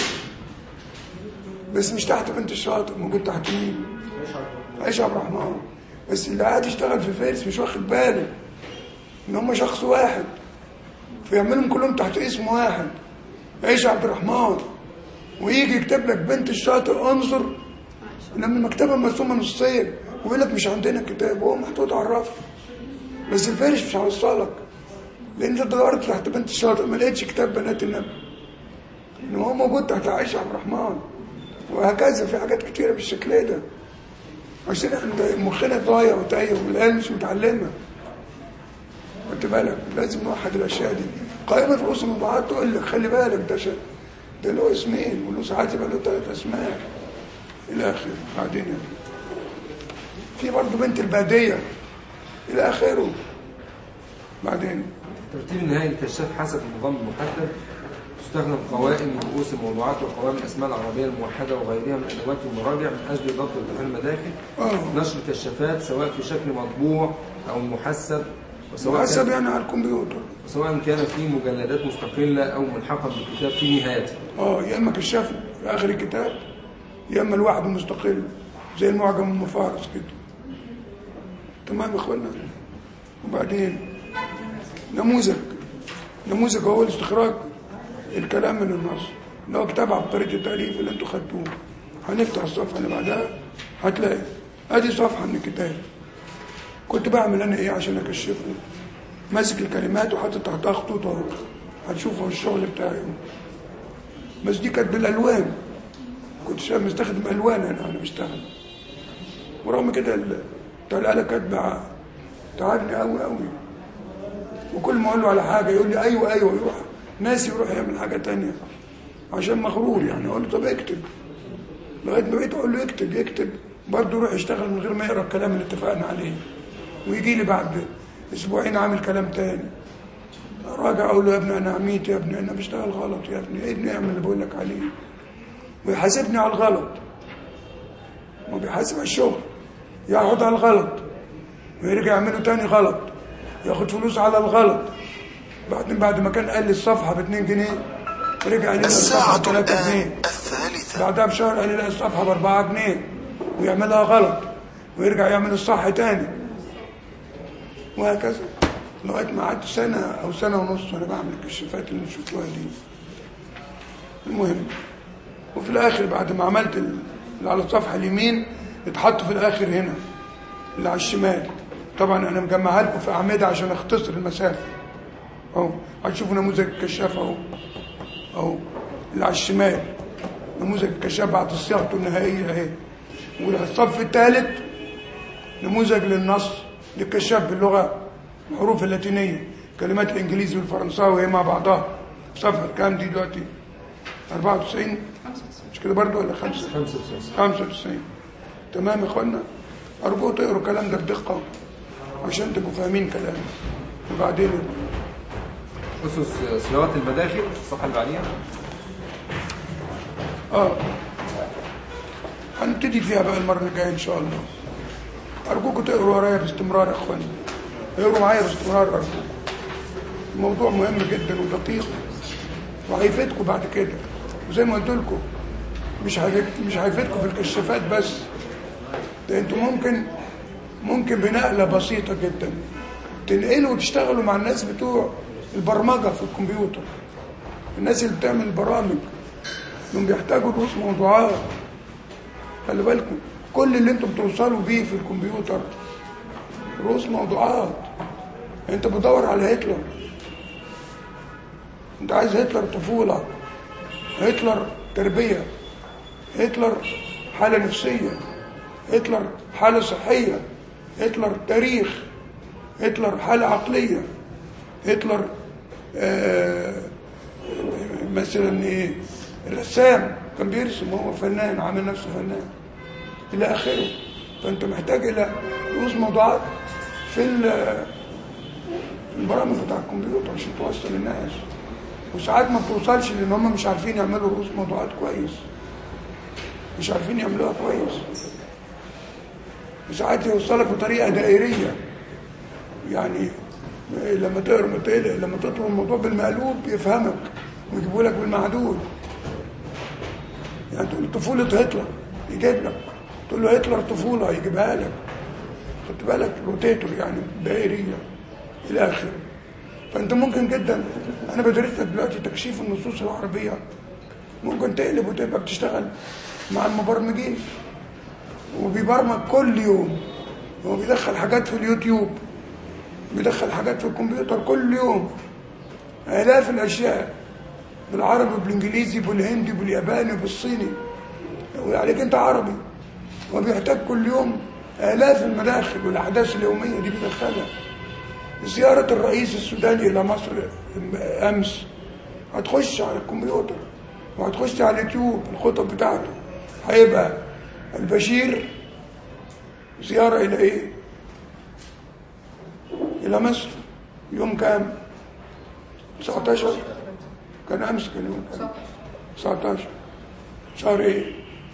Speaker 1: بس مش تحت بنت الشاطر موجود تحت مين عيش عبد الرحمن بس اللي قاعد يشتغل في فارس مش واخد باله ان هم شخص واحد فيعملهم كلهم تحت اسم واحد عيش عبد الرحمن ويجي يكتب لك بنت الشاطر انظر لما المكتبه مرسومه نصين ويقول لك مش عندنا كتاب وهو محطوط على الرف بس الفارس مش هيوصلك لان انت دورت تحت بنت الشاطر ما لقيتش كتاب بنات النبي ان هو موجود تحت عائشه عبد الرحمن وهكذا في حاجات كتيره بالشكل ده عشان احنا مخنا ضايع وتايه والعيال مش متعلمه خدت بالك لازم نوحد الاشياء دي قائمه رؤوس الموضوعات تقول لك خلي بالك ده شيء ده له اسمين وله ساعات يبقى له ثلاث اسماء الى اخره بعدين يعني. في برضه بنت الباديه الى اخره بعدين
Speaker 2: ترتيب النهائي للكشاف حسب النظام المحدد تستخدم قوائم رؤوس الموضوعات وقوائم الاسماء العربيه الموحده وغيرها من الادوات والمراجع من اجل ضبط امتحان المداخل
Speaker 1: اه
Speaker 2: نشر كشافات سواء في شكل مطبوع او محسب وسواء
Speaker 1: محسب
Speaker 2: كان
Speaker 1: يعني على الكمبيوتر
Speaker 2: سواء كان في مجلدات مستقله او ملحقه بالكتاب في نهايته
Speaker 1: اه يا اما كشاف في اخر الكتاب يا اما لوحده مستقل زي المعجم المفارس كده تمام يا اخوانا وبعدين نموذج نموذج هو الاستخراج الكلام من النص اللي هو كتاب عبقرية التأليف اللي انتوا خدتوه هنفتح الصفحة اللي بعدها هتلاقي ادي صفحة من الكتاب كنت بعمل انا ايه عشان اكشفه ماسك الكلمات وحاطط تحتها خطوط اهو هتشوفوا الشغل بتاعي بس دي كانت بالالوان كنت شا- مستخدم الوان انا انا بشتغل ورغم كده ال- بتاع الاله كاتبه تعبني قوي قوي وكل ما اقول له على حاجه يقول لي ايوه ايوه يروح ناسي يروح يعمل حاجه تانية عشان مغرور يعني اقول له طب اكتب لغايه ما بقيت اقول له اكتب يكتب برضه يروح يشتغل من غير ما يقرا الكلام اللي اتفقنا عليه ويجي لي بعد اسبوعين عامل كلام تاني راجع اقول له يا ابني انا عميت يا ابني انا بشتغل غلط يا ابني يا ابني اعمل اللي بقول لك عليه ويحاسبني على الغلط ما بيحاسب على الشغل يقعد على الغلط ويرجع يعمله تاني غلط ياخد فلوس على الغلط بعدين بعد ما كان قال لي الصفحه ب 2 جنيه رجع قال لي الصفحه ب 3 جنيه
Speaker 4: الثالثة
Speaker 1: بعدها بشهر قال لي لا الصفحه ب 4 جنيه ويعملها غلط ويرجع يعمل الصح تاني وهكذا لغايه ما قعدت سنه او سنه ونص وانا بعمل الكشافات اللي شفتوها دي المهم وفي الاخر بعد ما عملت ال- اللي على الصفحه اليمين اتحط في الاخر هنا اللي على الشمال طبعا انا مجمعها لكم في اعمده عشان اختصر المسافه اهو هتشوفوا نموذج الكشاف اهو اهو اللي على الشمال نموذج الكشاف بعد صياغته النهائيه اهي والصف الثالث نموذج للنص للكشاف باللغه الحروف اللاتينيه كلمات الانجليزي والفرنساوي هي مع بعضها صفحه كام دي دلوقتي 94 مش كده برضه ولا 5
Speaker 2: خمسة وتسعين
Speaker 1: 95 تمام يا اخوانا ارجو تقروا الكلام ده بدقه عشان تبقوا فاهمين كلامي وبعدين
Speaker 2: أسس صياغة المداخل الصفحة اللي بعديها
Speaker 1: اه هنبتدي فيها بقى المره الجايه ان شاء الله ارجوكم تقروا ورايا باستمرار يا اخوانا اقروا معايا باستمرار ارجوكم الموضوع مهم جدا ودقيق وهيفيدكم بعد كده وزي ما قلت لكم مش هيفيد- مش هيفيدكم في الكشافات بس ده انتوا ممكن ممكن بنقله بسيطه جدا تنقلوا وتشتغلوا مع الناس بتوع البرمجه في الكمبيوتر الناس اللي بتعمل برامج انهم بيحتاجوا رؤوس موضوعات خلي بالكم كل اللي انتم بتوصلوا بيه في الكمبيوتر رؤوس موضوعات انت بتدور على هتلر انت عايز هتلر طفولة هتلر تربية هتلر حالة نفسية هتلر حالة صحية هتلر تاريخ هتلر حالة عقلية هتلر آه مثلا ايه الرسام كان بيرسم هو فنان عامل نفسه فنان الى اخره فانت محتاج الى رؤوس موضوعات في ال- البرامج بتاع الكمبيوتر عشان توصل الناس وساعات ما بتوصلش لان هم مش عارفين يعملوا رؤوس موضوعات كويس مش عارفين يعملوها كويس وساعات يوصلك بطريقه دائريه يعني لما تقرا لما تقلق لما تطلب الموضوع بالمقلوب يفهمك ويجيبوا لك بالمعدول يعني تقول طفولة هتلر يجيب لك تقول له هتلر طفولة يجيبها لك خدت بالك روتيتور يعني دائرية إلى آخره فأنت ممكن جدا أنا بدرس لك دلوقتي تكشيف النصوص العربية ممكن تقلب وتبقى بتشتغل مع المبرمجين وبيبرمج كل يوم هو بيدخل حاجات في اليوتيوب بيدخل حاجات في الكمبيوتر كل يوم آلاف الأشياء بالعربي بالإنجليزي بالهندي بالياباني بالصيني وعليك أنت عربي وبيحتاج كل يوم آلاف المداخل والأحداث اليومية دي بيدخلها زيارة الرئيس السوداني إلى مصر أمس هتخش على الكمبيوتر وهتخش على اليوتيوب الخطب بتاعته هيبقى البشير زيارة إلى إيه؟ إلى مصر يوم كام؟ 19 كان أمس كان يوم كام؟ 19 شهر إيه؟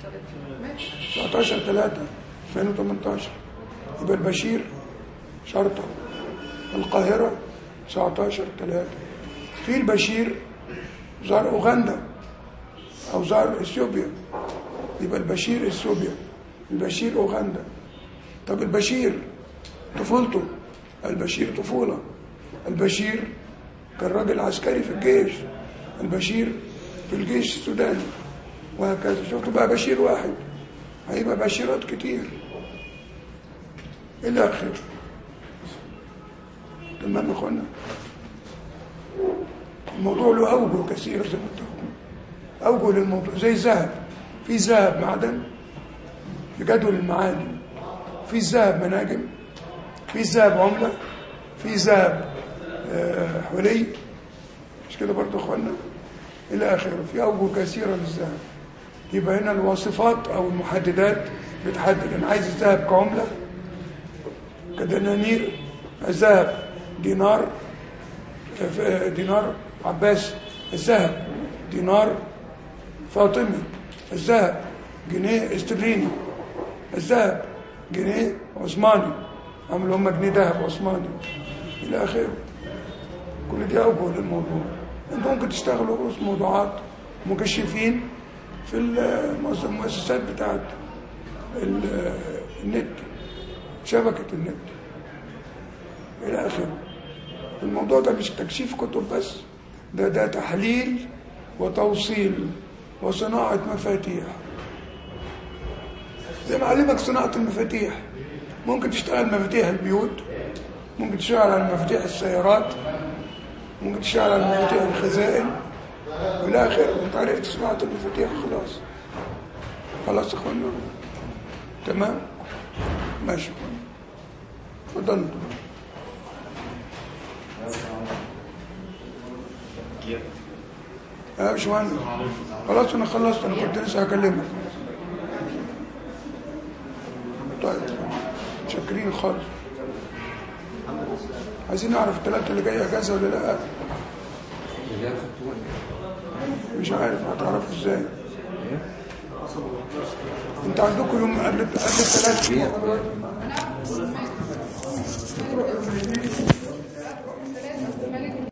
Speaker 1: 19 3 2018 يبقى البشير شرطة القاهرة 19 3 في البشير زار أوغندا أو زار إثيوبيا يبقى البشير إثيوبيا البشير أوغندا طب البشير طفولته البشير طفولة البشير كان راجل عسكري في الجيش البشير في الجيش السوداني وهكذا شفتوا بقى بشير واحد هيبقى بشيرات كتير إلى آخره تمام يا اخوانا الموضوع له أوجه كثيرة زي ما قلت لكم أوجه للموضوع زي الذهب في ذهب معدن في جدول المعادن في الذهب مناجم في الذهب عملة في ذهب آه، حلي مش كده برضه يا اخوانا الى اخره في اوجه كثيره للذهب يبقى هنا الوصفات او المحددات بتحدد انا عايز الذهب كعمله كدنانير الذهب دينار آه، دينار عباسي الذهب دينار فاطمي الذهب جنيه استرليني الذهب جنيه عثماني عملوا هم جنيه ذهب عثماني الى اخره كل دي اوجه للموضوع انتوا ممكن تشتغلوا رؤوس موضوعات مكشفين في المؤس- المؤسسات بتاعت ال- النت شبكة النت إلى آخره الموضوع ده مش تكشيف كتب بس ده ده تحليل وتوصيل وصناعة مفاتيح زي ما علمك صناعة المفاتيح ممكن تشتغل مفاتيح البيوت ممكن تشتغل على مفاتيح السيارات ممكن تشتغل على مفاتيح الخزائن والى اخره انت عرفت صناعة المفاتيح خلاص خلاص يا اخوانا تمام ماشي اتفضلوا يا باشمهندس خلاص انا خلصت انا كنت لسه هكلمك طيب متشكرين خالص عايزين نعرف الثلاثة اللي جاية اجازة ولا لا
Speaker 2: اللي هي الخطوة
Speaker 1: مش عارف هتعرفوا ازاي انت عندكم يوم قبل قبل الثلاثة
Speaker 2: هي